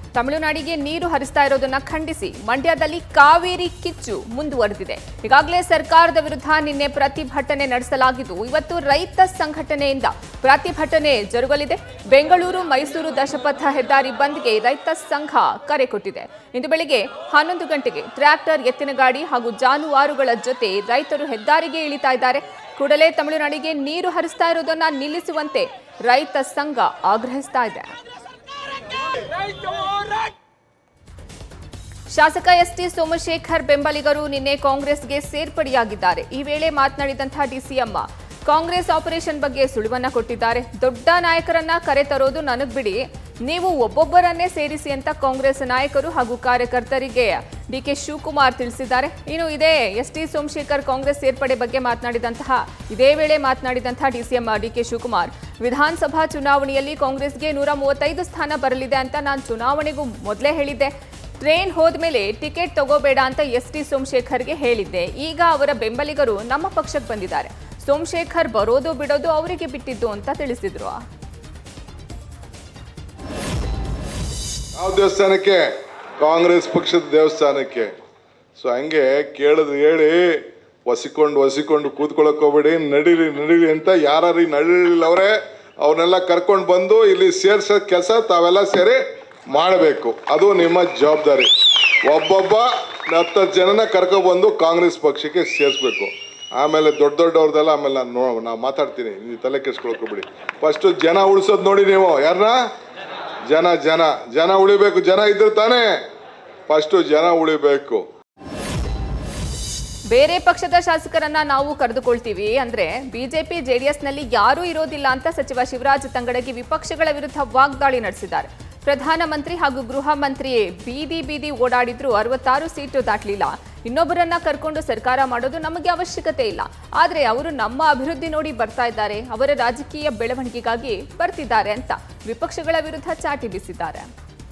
ತಮಿಳುನಾಡಿಗೆ ನೀರು ಹರಿಸ್ತಾ ಇರೋದನ್ನ ಖಂಡಿಸಿ ಮಂಡ್ಯದಲ್ಲಿ ಕಾವೇರಿ ಕಿಚ್ಚು ಮುಂದುವರೆದಿದೆ ಈಗಾಗಲೇ ಸರ್ಕಾರದ ವಿರುದ್ಧ ನಿನ್ನೆ ಪ್ರತಿಭಟನೆ ನಡೆಸಲಾಗಿದ್ದು ಇವತ್ತು ರೈತ ಸಂಘಟನೆಯಿಂದ ಪ್ರತಿಭಟನೆ ಜರುಗಲಿದೆ ಬೆಂಗಳೂರು ಮೈಸೂರು ದಶಪಥ ಹೆದ್ದಾರಿ ಬಂದ್ಗೆ ರೈತ ಸಂಘ ಕರೆ ಕೊಟ್ಟಿದೆ ಇಂದು ಬೆಳಿಗ್ಗೆ ಹನ್ನೊಂದು ಗಂಟೆಗೆ ಟ್ರ್ಯಾಕ್ಟರ್ ಎತ್ತಿನ ಗಾಡಿ ಹಾಗೂ ಜಾನುವಾರುಗಳ ಜೊತೆ ರೈತರು ಹೆದ್ದಾರಿಗೆ ಇಳಿತಾ ಇದ್ದಾರೆ ಕೂಡಲೇ ತಮಿಳುನಾಡಿಗೆ ನೀರು ಹರಿಸ್ತಾ ಇರೋದನ್ನ ನಿಲ್ಲಿಸುವಂತೆ ರೈತ ಸಂಘ ಆಗ್ರಹಿಸ್ತಾ ಇದೆ ಶಾಸಕ ಎಸ್ಟಿ ಸೋಮಶೇಖರ್ ಬೆಂಬಲಿಗರು ನಿನ್ನೆ ಕಾಂಗ್ರೆಸ್ಗೆ ಸೇರ್ಪಡೆಯಾಗಿದ್ದಾರೆ ಈ ವೇಳೆ ಮಾತನಾಡಿದಂತಹ ಡಿಸಿಎಂ ಕಾಂಗ್ರೆಸ್ ಆಪರೇಷನ್ ಬಗ್ಗೆ ಸುಳಿವನ್ನ ಕೊಟ್ಟಿದ್ದಾರೆ ದೊಡ್ಡ ನಾಯಕರನ್ನ ಕರೆತರೋದು ನನಗ್ ಬಿಡಿ ನೀವು ಒಬ್ಬೊಬ್ಬರನ್ನೇ ಸೇರಿಸಿ ಅಂತ ಕಾಂಗ್ರೆಸ್ ನಾಯಕರು ಹಾಗೂ ಕಾರ್ಯಕರ್ತರಿಗೆ ಡಿಕೆ ಶಿವಕುಮಾರ್ ತಿಳಿಸಿದ್ದಾರೆ ಇನ್ನು ಇದೇ ಎಸ್ ಟಿ ಸೋಮಶೇಖರ್ ಕಾಂಗ್ರೆಸ್ ಸೇರ್ಪಡೆ ಬಗ್ಗೆ ಮಾತನಾಡಿದಂತಹ ಇದೇ ವೇಳೆ ಮಾತನಾಡಿದಂತಹ ಡಿಸಿಎಂ ಡಿಕೆ ಶಿವಕುಮಾರ್ ವಿಧಾನಸಭಾ ಚುನಾವಣೆಯಲ್ಲಿ ಕಾಂಗ್ರೆಸ್ಗೆ ನೂರ ಮೂವತ್ತೈದು ಸ್ಥಾನ ಬರಲಿದೆ ಅಂತ ನಾನು ಚುನಾವಣೆಗೂ ಮೊದಲೇ ಹೇಳಿದ್ದೆ ಟ್ರೈನ್ ಹೋದ್ಮೇಲೆ ಟಿಕೆಟ್ ತಗೋಬೇಡ ಅಂತ ಎಸ್ ಟಿ ಸೋಮಶೇಖರ್ಗೆ ಹೇಳಿದ್ದೆ ಈಗ ಅವರ ಬೆಂಬಲಿಗರು ನಮ್ಮ ಪಕ್ಷಕ್ಕೆ ಬಂದಿದ್ದಾರೆ ಸೋಮಶೇಖರ್ ಬರೋದು ಬಿಡೋದು ಅವರಿಗೆ ಬಿಟ್ಟಿದ್ದು ಅಂತ ತಿಳಿಸಿದ್ರು ಯಾವ ದೇವಸ್ಥಾನಕ್ಕೆ ಕಾಂಗ್ರೆಸ್ ಪಕ್ಷದ ದೇವಸ್ಥಾನಕ್ಕೆ ಸೊ ಹಂಗೆ ಕೇಳಿದ್ ಹೇಳಿ ಒಸಿಕೊಂಡು ಒಸಿಕೊಂಡು ಕೂತ್ಕೊಳಕ್ ಹೋಗ್ಬೇಡಿ ನಡೀರಿ ನಡೀರಿ ಅಂತ ಯಾರು ನಡೀಲಿಲ್ಲ ಅವರೇ ಅವ್ರನ್ನೆಲ್ಲ ಕರ್ಕೊಂಡು ಬಂದು ಇಲ್ಲಿ ಸೇರ್ಸೋ ಕೆಲಸ ತಾವೆಲ್ಲ ಸೇರಿ ಮಾಡಬೇಕು ಅದು ನಿಮ್ಮ ಜವಾಬ್ದಾರಿ ಒಬ್ಬೊಬ್ಬ ಹತ್ತು ಜನನ ಕರ್ಕೊಬಂದು ಕಾಂಗ್ರೆಸ್ ಪಕ್ಷಕ್ಕೆ ಸೇರಿಸ್ಬೇಕು ಆಮೇಲೆ ದೊಡ್ಡ ದೊಡ್ಡವ್ರದೆಲ್ಲ ಆಮೇಲೆ ನಾನು ನೋ ನಾವು ಮಾತಾಡ್ತೀನಿ ನೀವು ತಲೆ ಕೆಡ್ಸ್ಕೊಳಕ್ ಹೋಗ್ಬಿಡಿ ಫಸ್ಟು ಜನ ಉಳಿಸೋದು ನೋಡಿ ನೀವು ಯಾರನ್ನ ಜನ ಜನ ಜನ ಉಳಿಬೇಕು ಜನ ಇದ್ರೆ ತಾನೇ ಫಸ್ಟು ಜನ ಉಳಿಬೇಕು ಬೇರೆ ಪಕ್ಷದ ಶಾಸಕರನ್ನ ನಾವು ಕರೆದುಕೊಳ್ತೀವಿ ಅಂದ್ರೆ ಬಿಜೆಪಿ ಜೆಡಿಎಸ್ನಲ್ಲಿ ಯಾರೂ ಇರೋದಿಲ್ಲ ಅಂತ ಸಚಿವ ಶಿವರಾಜ್ ತಂಗಡಗಿ ವಿಪಕ್ಷಗಳ ವಿರುದ್ಧ ವಾಗ್ದಾಳಿ ನಡೆಸಿದ್ದಾರೆ ಪ್ರಧಾನಮಂತ್ರಿ ಹಾಗೂ ಗೃಹ ಮಂತ್ರಿ ಬೀದಿ ಬೀದಿ ಓಡಾಡಿದ್ರು ಅರವತ್ತಾರು ಸೀಟು ದಾಟಲಿಲ್ಲ ಇನ್ನೊಬ್ಬರನ್ನ ಕರ್ಕೊಂಡು ಸರ್ಕಾರ ಮಾಡೋದು ನಮಗೆ ಅವಶ್ಯಕತೆ ಇಲ್ಲ ಆದ್ರೆ ಅವರು ನಮ್ಮ ಅಭಿವೃದ್ಧಿ ನೋಡಿ ಬರ್ತಾ ಇದ್ದಾರೆ ಅವರ ರಾಜಕೀಯ ಬೆಳವಣಿಗೆಗಾಗಿ ಬರ್ತಿದ್ದಾರೆ ಅಂತ ವಿಪಕ್ಷಗಳ ವಿರುದ್ಧ ಚಾಟಿ ಬೀಸಿದ್ದಾರೆ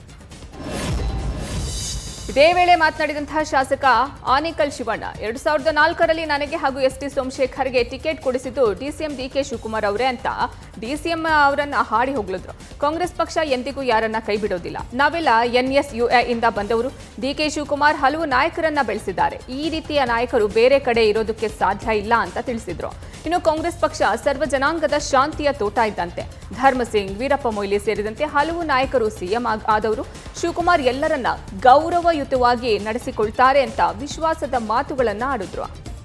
ಇದೇ ವೇಳೆ ಮಾತನಾಡಿದಂತಹ ಶಾಸಕ ಆನೇಕಲ್ ಶಿವಣ್ಣ ಎರಡ್ ಸಾವಿರದ ನಾಲ್ಕರಲ್ಲಿ ನನಗೆ ಹಾಗೂ ಎಸ್ ಟಿ ಸೋಮಶೇಖರ್ಗೆ ಟಿಕೆಟ್ ಕೊಡಿಸಿದ್ದು ಡಿಸಿಎಂ ಡಿಕೆ ಶಿವಕುಮಾರ್ ಅವರೇ ಅಂತ ಡಿಸಿಎಂ ಅವರನ್ನ ಹಾಡಿ ಹೋಗ್ಲಿದ್ರು ಕಾಂಗ್ರೆಸ್ ಪಕ್ಷ ಎಂದಿಗೂ ಯಾರನ್ನ ಕೈ ಬಿಡೋದಿಲ್ಲ ನಾವೆಲ್ಲ ಎನ್ಎಸ್ ಯುಎ ಇಂದ ಬಂದವರು ಡಿಕೆ ಶಿವಕುಮಾರ್ ಹಲವು ನಾಯಕರನ್ನ ಬೆಳೆಸಿದ್ದಾರೆ ಈ ರೀತಿಯ ನಾಯಕರು ಬೇರೆ ಕಡೆ ಇರೋದಕ್ಕೆ ಸಾಧ್ಯ ಇಲ್ಲ ಅಂತ ತಿಳಿಸಿದ್ರು ಇನ್ನು ಕಾಂಗ್ರೆಸ್ ಪಕ್ಷ ಸರ್ವ ಜನಾಂಗದ ಶಾಂತಿಯ ತೋಟ ಇದ್ದಂತೆ ಧರ್ಮಸಿಂಗ್ ವೀರಪ್ಪ ಮೊಯ್ಲಿ ಸೇರಿದಂತೆ ಹಲವು ನಾಯಕರು ಸಿಎಂ ಆಗ್- ಆದವರು ಶಿವಕುಮಾರ್ ಎಲ್ಲರನ್ನ ಗೌರವಯುತವಾಗಿ ನಡೆಸಿಕೊಳ್ತಾರೆ ಅಂತ ವಿಶ್ವಾಸದ ಮಾತುಗಳನ್ನ ಆಡಿದ್ರು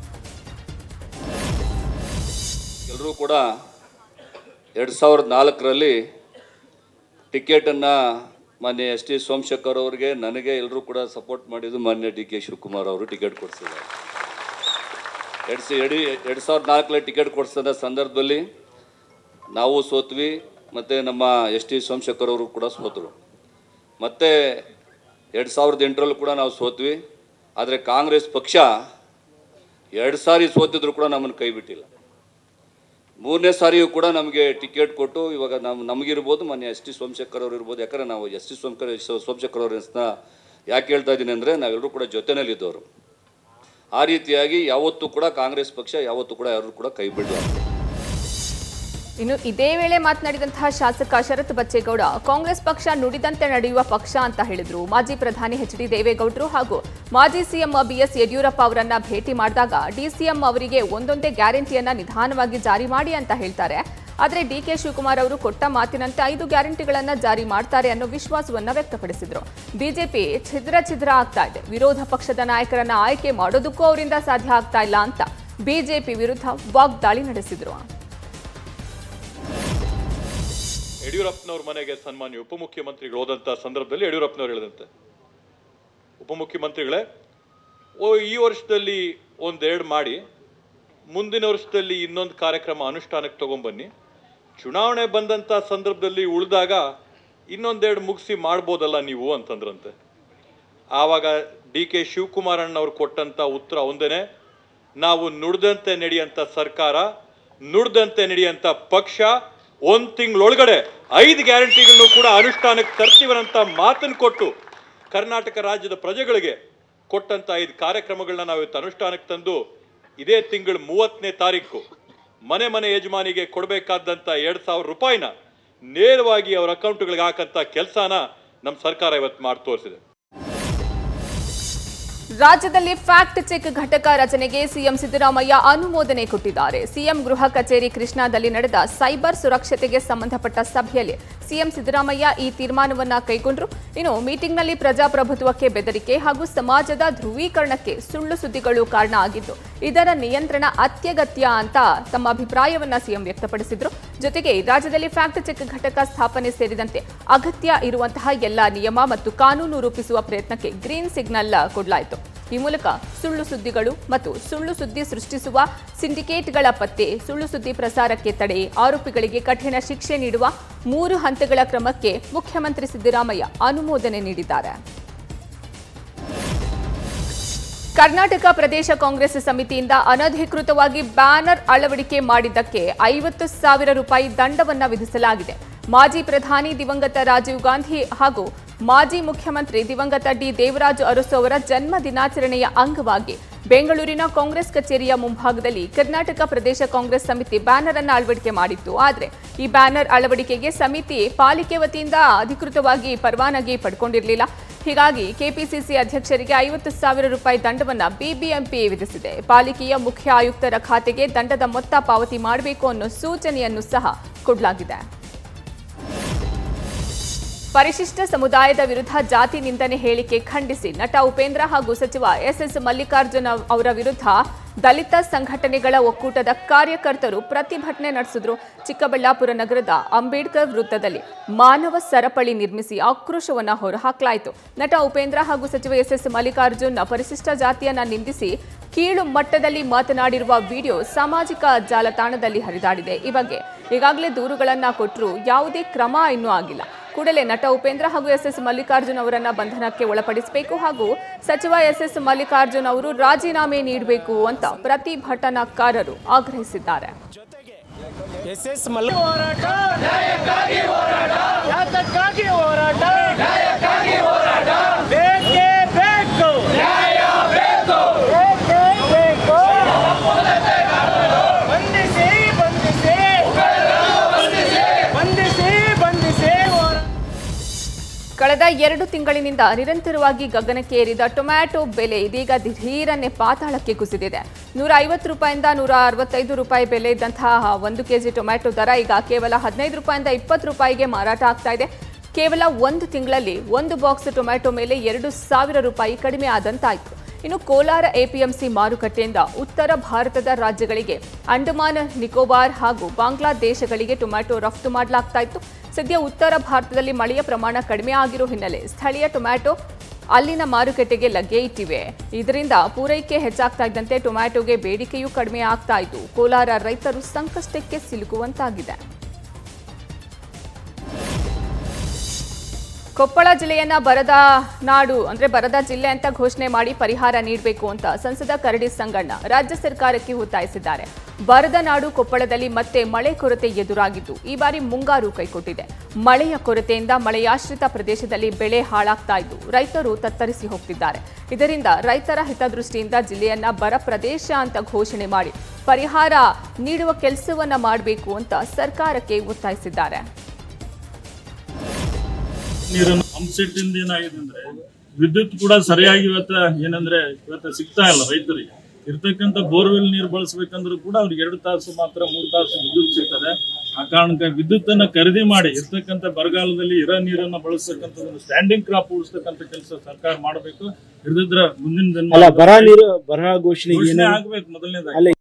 ಎಲ್ಲರೂ ಕೂಡ ಎರಡು ಸಾವಿರದ ನಾಲ್ಕರಲ್ಲಿ ಟಿಕೆಟನ್ನು ಮಾನ್ಯ ಎಸ್ ಟಿ ಸೋಮಶೇಖರ್ ಅವರಿಗೆ ನನಗೆ ಎಲ್ಲರೂ ಕೂಡ ಸಪೋರ್ಟ್ ಮಾಡಿದ್ದು ಮಾನ್ಯ ಡಿ ಕೆ ಶಿವಕುಮಾರ್ ಅವರು ಟಿಕೆಟ್ ಕೊಡಿಸಿದ್ದಾರೆ ಎರಡು ಸಿ ಎರಡು ಎರಡು ಸಾವಿರದ ನಾಲ್ಕರಲ್ಲಿ ಟಿಕೆಟ್ ಕೊಡಿಸಿದ ಸಂದರ್ಭದಲ್ಲಿ ನಾವು ಸೋತ್ವಿ ಮತ್ತು ನಮ್ಮ ಎಸ್ ಟಿ ಸೋಮಶೇಖರ್ ಅವರು ಕೂಡ ಸೋತರು ಮತ್ತು ಎರಡು ಸಾವಿರದ ಎಂಟರಲ್ಲೂ ಕೂಡ ನಾವು ಸೋತ್ವಿ ಆದರೆ ಕಾಂಗ್ರೆಸ್ ಪಕ್ಷ ಎರಡು ಸಾರಿ ಸೋತಿದ್ರು ಕೂಡ ನಮ್ಮನ್ನು ಕೈ ಬಿಟ್ಟಿಲ್ಲ ಮೂರನೇ ಸಾರಿಯೂ ಕೂಡ ನಮಗೆ ಟಿಕೆಟ್ ಕೊಟ್ಟು ಇವಾಗ ನಮ್ಮ ನಮಗಿರ್ಬೋದು ಮೊನ್ನೆ ಎಸ್ ಟಿ ಸೋಮಶೇಖರ್ ಅವರು ಇರ್ಬೋದು ಯಾಕಂದರೆ ನಾವು ಎಸ್ ಟಿ ಸೋಮಕರ್ ಸೋಮಶೇಖರ್ ಅವ್ರ ಹೆಸರನ್ನ ಯಾಕೆ ಹೇಳ್ತಾ ಇದ್ದೀನಿ ಅಂದರೆ ನಾವೆಲ್ಲರೂ ಕೂಡ ಜೊತೆನಲ್ಲಿದ್ದವರು ಆ ರೀತಿಯಾಗಿ ಯಾವತ್ತೂ ಕೂಡ ಕಾಂಗ್ರೆಸ್ ಪಕ್ಷ ಯಾವತ್ತೂ ಕೂಡ ಯಾರು ಕೂಡ ಕೈ ಬಿಡಲ್ಲ ಇನ್ನು ಇದೇ ವೇಳೆ ಮಾತನಾಡಿದಂತಹ ಶಾಸಕ ಶರತ್ ಬಚ್ಚೇಗೌಡ ಕಾಂಗ್ರೆಸ್ ಪಕ್ಷ ನುಡಿದಂತೆ ನಡೆಯುವ ಪಕ್ಷ ಅಂತ ಹೇಳಿದ್ರು ಮಾಜಿ ಪ್ರಧಾನಿ ಎಚ್ ಡಿ ದೇವೇಗೌಡರು ಹಾಗೂ ಮಾಜಿ ಸಿಎಂ ಬಿಎಸ್ ಯಡಿಯೂರಪ್ಪ ಅವರನ್ನ ಭೇಟಿ ಮಾಡಿದಾಗ ಡಿಸಿಎಂ ಅವರಿಗೆ ಒಂದೊಂದೇ ಗ್ಯಾರಂಟಿಯನ್ನ ನಿಧಾನವಾಗಿ ಜಾರಿ ಮಾಡಿ ಅಂತ ಹೇಳ್ತಾರೆ ಆದರೆ ಡಿಕೆ ಶಿವಕುಮಾರ್ ಅವರು ಕೊಟ್ಟ ಮಾತಿನಂತೆ ಐದು ಗ್ಯಾರಂಟಿಗಳನ್ನ ಜಾರಿ ಮಾಡ್ತಾರೆ ಅನ್ನೋ ವಿಶ್ವಾಸವನ್ನ ವ್ಯಕ್ತಪಡಿಸಿದ್ರು ಬಿಜೆಪಿ ಛಿದ್ರ ಛಿದ್ರ ಆಗ್ತಾ ಇದೆ ವಿರೋಧ ಪಕ್ಷದ ನಾಯಕರನ್ನ ಆಯ್ಕೆ ಮಾಡೋದಕ್ಕೂ ಅವರಿಂದ ಸಾಧ್ಯ ಆಗ್ತಾ ಇಲ್ಲ ಅಂತ ಬಿಜೆಪಿ ವಿರುದ್ಧ ವಾಗ್ದಾಳಿ ನಡೆಸಿದ್ರು ಯಡಿಯೂರಪ್ಪನವ್ರ ಮನೆಗೆ ಸನ್ಮಾನ್ಯ ಉಪಮುಖ್ಯಮಂತ್ರಿಗಳು ಹೋದಂಥ ಸಂದರ್ಭದಲ್ಲಿ ಯಡಿಯೂರಪ್ಪನವ್ರು ಹೇಳಿದಂತೆ ಉಪಮುಖ್ಯಮಂತ್ರಿಗಳೇ ಓ ಈ ವರ್ಷದಲ್ಲಿ ಒಂದೆರಡು ಮಾಡಿ ಮುಂದಿನ ವರ್ಷದಲ್ಲಿ ಇನ್ನೊಂದು ಕಾರ್ಯಕ್ರಮ ಅನುಷ್ಠಾನಕ್ಕೆ ತಗೊಂಬನ್ನಿ ಚುನಾವಣೆ ಬಂದಂಥ ಸಂದರ್ಭದಲ್ಲಿ ಉಳಿದಾಗ ಇನ್ನೊಂದೆರಡು ಮುಗಿಸಿ ಮಾಡ್ಬೋದಲ್ಲ ನೀವು ಅಂತಂದ್ರಂತೆ ಆವಾಗ ಡಿ ಕೆ ಶಿವಕುಮಾರಣ್ಣವ್ರು ಕೊಟ್ಟಂಥ ಉತ್ತರ ಒಂದೇನೆ ನಾವು ನುಡ್ದಂತೆ ನಡೆಯಂಥ ಸರ್ಕಾರ ನುಡ್ದಂತೆ ನಡೆಯಂಥ ಪಕ್ಷ ಒಂದು ತಿಂಗಳೊಳಗಡೆ ಐದು ಗ್ಯಾರಂಟಿಗಳನ್ನು ಕೂಡ ಅನುಷ್ಠಾನಕ್ಕೆ ತರ್ತೀವನಂತ ಮಾತನ್ನು ಕೊಟ್ಟು ಕರ್ನಾಟಕ ರಾಜ್ಯದ ಪ್ರಜೆಗಳಿಗೆ ಕೊಟ್ಟಂತ ಐದು ಕಾರ್ಯಕ್ರಮಗಳನ್ನ ನಾವು ಇವತ್ತು ಅನುಷ್ಠಾನಕ್ಕೆ ತಂದು ಇದೇ ತಿಂಗಳು ಮೂವತ್ತನೇ ತಾರೀಕು ಮನೆ ಮನೆ ಯಜಮಾನಿಗೆ ಕೊಡಬೇಕಾದಂಥ ಎರಡು ಸಾವಿರ ರೂಪಾಯಿನ ನೇರವಾಗಿ ಅವರ ಅಕೌಂಟ್ಗಳಿಗೆ ಹಾಕಂತ ಕೆಲಸನ ನಮ್ಮ ಸರ್ಕಾರ ಇವತ್ತು ಮಾಡಿ ತೋರಿಸಿದೆ ರಾಜ್ಯದಲ್ಲಿ ಫ್ಯಾಕ್ಟ್ ಚೆಕ್ ಘಟಕ ರಚನೆಗೆ ಸಿಎಂ ಸಿದ್ದರಾಮಯ್ಯ ಅನುಮೋದನೆ ಕೊಟ್ಟಿದ್ದಾರೆ ಸಿಎಂ ಗೃಹ ಕಚೇರಿ ಕೃಷ್ಣಾದಲ್ಲಿ ನಡೆದ ಸೈಬರ್ ಸುರಕ್ಷತೆಗೆ ಸಂಬಂಧಪಟ್ಟ ಸಭೆಯಲ್ಲಿ ಸಿಎಂ ಸಿದ್ದರಾಮಯ್ಯ ಈ ತೀರ್ಮಾನವನ್ನ ಕೈಗೊಂಡ್ರು ಇನ್ನು ಮೀಟಿಂಗ್ನಲ್ಲಿ ಪ್ರಜಾಪ್ರಭುತ್ವಕ್ಕೆ ಬೆದರಿಕೆ ಹಾಗೂ ಸಮಾಜದ ಧ್ರುವೀಕರಣಕ್ಕೆ ಸುಳ್ಳು ಸುದ್ದಿಗಳು ಕಾರಣ ಆಗಿದ್ದು ಇದರ ನಿಯಂತ್ರಣ ಅತ್ಯಗತ್ಯ ಅಂತ ತಮ್ಮ ಅಭಿಪ್ರಾಯವನ್ನ ಸಿಎಂ ವ್ಯಕ್ತಪಡಿಸಿದ್ರು ಜೊತೆಗೆ ರಾಜ್ಯದಲ್ಲಿ ಫ್ಯಾಕ್ಟ್ ಚೆಕ್ ಘಟಕ ಸ್ಥಾಪನೆ ಸೇರಿದಂತೆ ಅಗತ್ಯ ಇರುವಂತಹ ಎಲ್ಲಾ ನಿಯಮ ಮತ್ತು ಕಾನೂನು ರೂಪಿಸುವ ಪ್ರಯತ್ನಕ್ಕೆ ಗ್ರೀನ್ ಸಿಗ್ನಲ್ ಕೊಡಲಾಯಿತು ಈ ಮೂಲಕ ಸುಳ್ಳು ಸುದ್ದಿಗಳು ಮತ್ತು ಸುಳ್ಳು ಸುದ್ದಿ ಸೃಷ್ಟಿಸುವ ಸಿಂಡಿಕೇಟ್ಗಳ ಪತ್ತೆ ಸುಳ್ಳು ಸುದ್ದಿ ಪ್ರಸಾರಕ್ಕೆ ತಡೆ ಆರೋಪಿಗಳಿಗೆ ಕಠಿಣ ಶಿಕ್ಷೆ ನೀಡುವ ಮೂರು ಹಂತಗಳ ಕ್ರಮಕ್ಕೆ ಮುಖ್ಯಮಂತ್ರಿ ಸಿದ್ದರಾಮಯ್ಯ ಅನುಮೋದನೆ ನೀಡಿದ್ದಾರೆ ಕರ್ನಾಟಕ ಪ್ರದೇಶ ಕಾಂಗ್ರೆಸ್ ಸಮಿತಿಯಿಂದ ಅನಧಿಕೃತವಾಗಿ ಬ್ಯಾನರ್ ಅಳವಡಿಕೆ ಮಾಡಿದ್ದಕ್ಕೆ ಐವತ್ತು ಸಾವಿರ ರೂಪಾಯಿ ದಂಡವನ್ನ ವಿಧಿಸಲಾಗಿದೆ ಮಾಜಿ ಪ್ರಧಾನಿ ದಿವಂಗತ ರಾಜೀವ್ ಗಾಂಧಿ ಹಾಗೂ ಮಾಜಿ ಮುಖ್ಯಮಂತ್ರಿ ದಿವಂಗತ ಡಿ ದೇವರಾಜು ಅರಸು ಅವರ ಜನ್ಮ ದಿನಾಚರಣೆಯ ಅಂಗವಾಗಿ ಬೆಂಗಳೂರಿನ ಕಾಂಗ್ರೆಸ್ ಕಚೇರಿಯ ಮುಂಭಾಗದಲ್ಲಿ ಕರ್ನಾಟಕ ಪ್ರದೇಶ ಕಾಂಗ್ರೆಸ್ ಸಮಿತಿ ಬ್ಯಾನರ್ ಅನ್ನು ಅಳವಡಿಕೆ ಮಾಡಿತ್ತು ಆದರೆ ಈ ಬ್ಯಾನರ್ ಅಳವಡಿಕೆಗೆ ಸಮಿತಿ ಪಾಲಿಕೆ ವತಿಯಿಂದ ಅಧಿಕೃತವಾಗಿ ಪರವಾನಗಿ ಪಡ್ಕೊಂಡಿರಲಿಲ್ಲ ಹೀಗಾಗಿ ಕೆಪಿಸಿಸಿ ಅಧ್ಯಕ್ಷರಿಗೆ ಐವತ್ತು ಸಾವಿರ ರೂಪಾಯಿ ದಂಡವನ್ನ ಬಿಬಿಎಂಪಿ ವಿಧಿಸಿದೆ ಪಾಲಿಕೆಯ ಮುಖ್ಯ ಆಯುಕ್ತರ ಖಾತೆಗೆ ದಂಡದ ಮೊತ್ತ ಪಾವತಿ ಮಾಡಬೇಕು ಅನ್ನೋ ಸೂಚನೆಯನ್ನು ಸಹ ಕೊಡಲಾಗಿದೆ ಪರಿಶಿಷ್ಟ ಸಮುದಾಯದ ವಿರುದ್ಧ ಜಾತಿ ನಿಂದನೆ ಹೇಳಿಕೆ ಖಂಡಿಸಿ ನಟ ಉಪೇಂದ್ರ ಹಾಗೂ ಸಚಿವ ಎಸ್ಎಸ್ ಮಲ್ಲಿಕಾರ್ಜುನ ಅವರ ವಿರುದ್ಧ ದಲಿತ ಸಂಘಟನೆಗಳ ಒಕ್ಕೂಟದ ಕಾರ್ಯಕರ್ತರು ಪ್ರತಿಭಟನೆ ನಡೆಸಿದ್ರು ಚಿಕ್ಕಬಳ್ಳಾಪುರ ನಗರದ ಅಂಬೇಡ್ಕರ್ ವೃತ್ತದಲ್ಲಿ ಮಾನವ ಸರಪಳಿ ನಿರ್ಮಿಸಿ ಆಕ್ರೋಶವನ್ನ ಹೊರಹಾಕಲಾಯಿತು ನಟ ಉಪೇಂದ್ರ ಹಾಗೂ ಸಚಿವ ಎಸ್ಎಸ್ ಮಲ್ಲಿಕಾರ್ಜುನ್ ಪರಿಶಿಷ್ಟ ಜಾತಿಯನ್ನ ನಿಂದಿಸಿ ಕೀಳು ಮಟ್ಟದಲ್ಲಿ ಮಾತನಾಡಿರುವ ವಿಡಿಯೋ ಸಾಮಾಜಿಕ ಜಾಲತಾಣದಲ್ಲಿ ಹರಿದಾಡಿದೆ ಈ ಬಗ್ಗೆ ಈಗಾಗಲೇ ದೂರುಗಳನ್ನ ಕೊಟ್ಟರು ಯಾವುದೇ ಕ್ರಮ ಇನ್ನೂ ಆಗಿಲ್ಲ ಕೂಡಲೇ ನಟ ಉಪೇಂದ್ರ ಹಾಗೂ ಎಸ್ ಎಸ್ ಮಲ್ಲಿಕಾರ್ಜುನ್ ಅವರನ್ನ ಬಂಧನಕ್ಕೆ ಒಳಪಡಿಸಬೇಕು ಹಾಗೂ ಸಚಿವ ಎಸ್ ಎಸ್ ಮಲ್ಲಿಕಾರ್ಜುನ್ ಅವರು ರಾಜೀನಾಮೆ ನೀಡಬೇಕು ಅಂತ ಪ್ರತಿಭಟನಾಕಾರರು ಆಗ್ರಹಿಸಿದ್ದಾರೆ ಎಸ್ ಎಸ್ ಮಲ್ಲ ಹೋರಾಟ ಯಾತಕ್ಕಾಗಿ ಹೋರಾಟ ಬೇಕೇ ಬೇಕು ಬೇಕೇ ಬೇಕು ಬಂಧಿಸಿ ಬಂಧಿಸಿ ಬಂಧಿಸಿ ಬಂಧಿಸಿ ಹೋರಾಟ ಕಳೆದ ಎರಡು ತಿಂಗಳಿನಿಂದ ನಿರಂತರವಾಗಿ ಗಗನಕ್ಕೆ ಏರಿದ ಟೊಮ್ಯಾಟೊ ಬೆಲೆ ಇದೀಗ ದಿಢೀರನ್ನೇ ಪಾತಾಳಕ್ಕೆ ಕುಸಿದಿದೆ ನೂರ ಐವತ್ತು ರೂಪಾಯಿಂದ ನೂರ ಅರವತ್ತೈದು ರೂಪಾಯಿ ಬೆಲೆ ಇದ್ದಂತಹ ಒಂದು ಕೆಜಿ ಟೊಮ್ಯಾಟೊ ದರ ಈಗ ಕೇವಲ ಹದಿನೈದು ರೂಪಾಯಿಂದ ಇಪ್ಪತ್ತು ರೂಪಾಯಿಗೆ ಮಾರಾಟ ಆಗ್ತಾ ಇದೆ ಕೇವಲ ಒಂದು ತಿಂಗಳಲ್ಲಿ ಒಂದು ಬಾಕ್ಸ್ ಟೊಮ್ಯಾಟೊ ಮೇಲೆ ಎರಡು ಸಾವಿರ ರೂಪಾಯಿ ಕಡಿಮೆ ಆದಂತಾಯಿತು ಇನ್ನು ಕೋಲಾರ ಎಪಿಎಂಸಿ ಮಾರುಕಟ್ಟೆಯಿಂದ ಉತ್ತರ ಭಾರತದ ರಾಜ್ಯಗಳಿಗೆ ಅಂಡಮಾನ್ ನಿಕೋಬಾರ್ ಹಾಗೂ ಬಾಂಗ್ಲಾದೇಶಗಳಿಗೆ ಟೊಮ್ಯಾಟೊ ರಫ್ತು ಮಾಡಲಾಗ್ತಾ ಇತ್ತು ಸದ್ಯ ಉತ್ತರ ಭಾರತದಲ್ಲಿ ಮಳೆಯ ಪ್ರಮಾಣ ಕಡಿಮೆ ಆಗಿರೋ ಹಿನ್ನೆಲೆ ಸ್ಥಳೀಯ ಟೊಮ್ಯಾಟೊ ಅಲ್ಲಿನ ಮಾರುಕಟ್ಟೆಗೆ ಲಗ್ಗೆ ಇಟ್ಟಿವೆ ಇದರಿಂದ ಪೂರೈಕೆ ಹೆಚ್ಚಾಗ್ತಾ ಇದ್ದಂತೆ ಟೊಮ್ಯಾಟೊಗೆ ಬೇಡಿಕೆಯೂ ಕಡಿಮೆ ಆಗ್ತಾ ಇದ್ದು ಕೋಲಾರ ರೈತರು ಸಂಕಷ್ಟಕ್ಕೆ ಸಿಲುಕುವಂತಾಗಿದೆ ಕೊಪ್ಪಳ ಜಿಲ್ಲೆಯನ್ನ ಬರದ ನಾಡು ಅಂದ್ರೆ ಬರದ ಜಿಲ್ಲೆ ಅಂತ ಘೋಷಣೆ ಮಾಡಿ ಪರಿಹಾರ ನೀಡಬೇಕು ಅಂತ ಸಂಸದ ಕರಡಿ ಸಂಗಣ್ಣ ರಾಜ್ಯ ಸರ್ಕಾರಕ್ಕೆ ಒತ್ತಾಯಿಸಿದ್ದಾರೆ ಬರದ ನಾಡು ಕೊಪ್ಪಳದಲ್ಲಿ ಮತ್ತೆ ಮಳೆ ಕೊರತೆ ಎದುರಾಗಿದ್ದು ಈ ಬಾರಿ ಮುಂಗಾರು ಕೈಕೊಟ್ಟಿದೆ ಮಳೆಯ ಕೊರತೆಯಿಂದ ಮಳೆಯಾಶ್ರಿತ ಪ್ರದೇಶದಲ್ಲಿ ಬೆಳೆ ಹಾಳಾಗ್ತಾ ಇದ್ದು ರೈತರು ತತ್ತರಿಸಿ ಹೋಗ್ತಿದ್ದಾರೆ ಇದರಿಂದ ರೈತರ ಹಿತದೃಷ್ಟಿಯಿಂದ ಜಿಲ್ಲೆಯನ್ನ ಬರ ಪ್ರದೇಶ ಅಂತ ಘೋಷಣೆ ಮಾಡಿ ಪರಿಹಾರ ನೀಡುವ ಕೆಲಸವನ್ನ ಮಾಡಬೇಕು ಅಂತ ಸರ್ಕಾರಕ್ಕೆ ಒತ್ತಾಯಿಸಿದ್ದಾರೆ ನೀರನ್ನು ಪಂಪ್ ಸೆಟ್ ಇಂದ ಏನಾಗಿದೆ ಅಂದ್ರೆ ವಿದ್ಯುತ್ ಕೂಡ ಸರಿಯಾಗಿ ಇವತ್ತ ಏನಂದ್ರೆ ಇವತ್ತ ಸಿಗ್ತಾ ಇಲ್ಲ ರೈತರಿಗೆ ಇರ್ತಕ್ಕಂಥ ಬೋರ್ವೆಲ್ ನೀರು ಬಳಸ್ಬೇಕಂದ್ರೂ ಕೂಡ ಅವ್ರಿಗೆ ಎರಡು ತಾಸು ಮಾತ್ರ ಮೂರು ತಾಸು ವಿದ್ಯುತ್ ಸಿಗ್ತದೆ ಆ ಕಾರಣಕ್ಕೆ ವಿದ್ಯುತ್ ಅನ್ನ ಖರೀದಿ ಮಾಡಿ ಇರ್ತಕ್ಕಂಥ ಬರಗಾಲದಲ್ಲಿ ಇರೋ ನೀರನ್ನ ಬಳಸ್ತಕ್ಕಂಥ ಒಂದು ಸ್ಟ್ಯಾಂಡಿಂಗ್ ಕ್ರಾಪ್ ಉಳಿಸ್ತಕ್ಕಂಥ ಕೆಲಸ ಸರ್ಕಾರ ಮಾಡಬೇಕು ಇರ್ದಿದ್ರ ಮುಂದಿನ ದಿನ ಅಲ್ಲ ಬರ ನೀರು ಬರ ಘೋಷಣೆ ಘೋಷಣೆ ಏನ ಆಗ್ಬೇಕು ಮೊದಲನೇದಾಗಿ ಅಲ್ಲ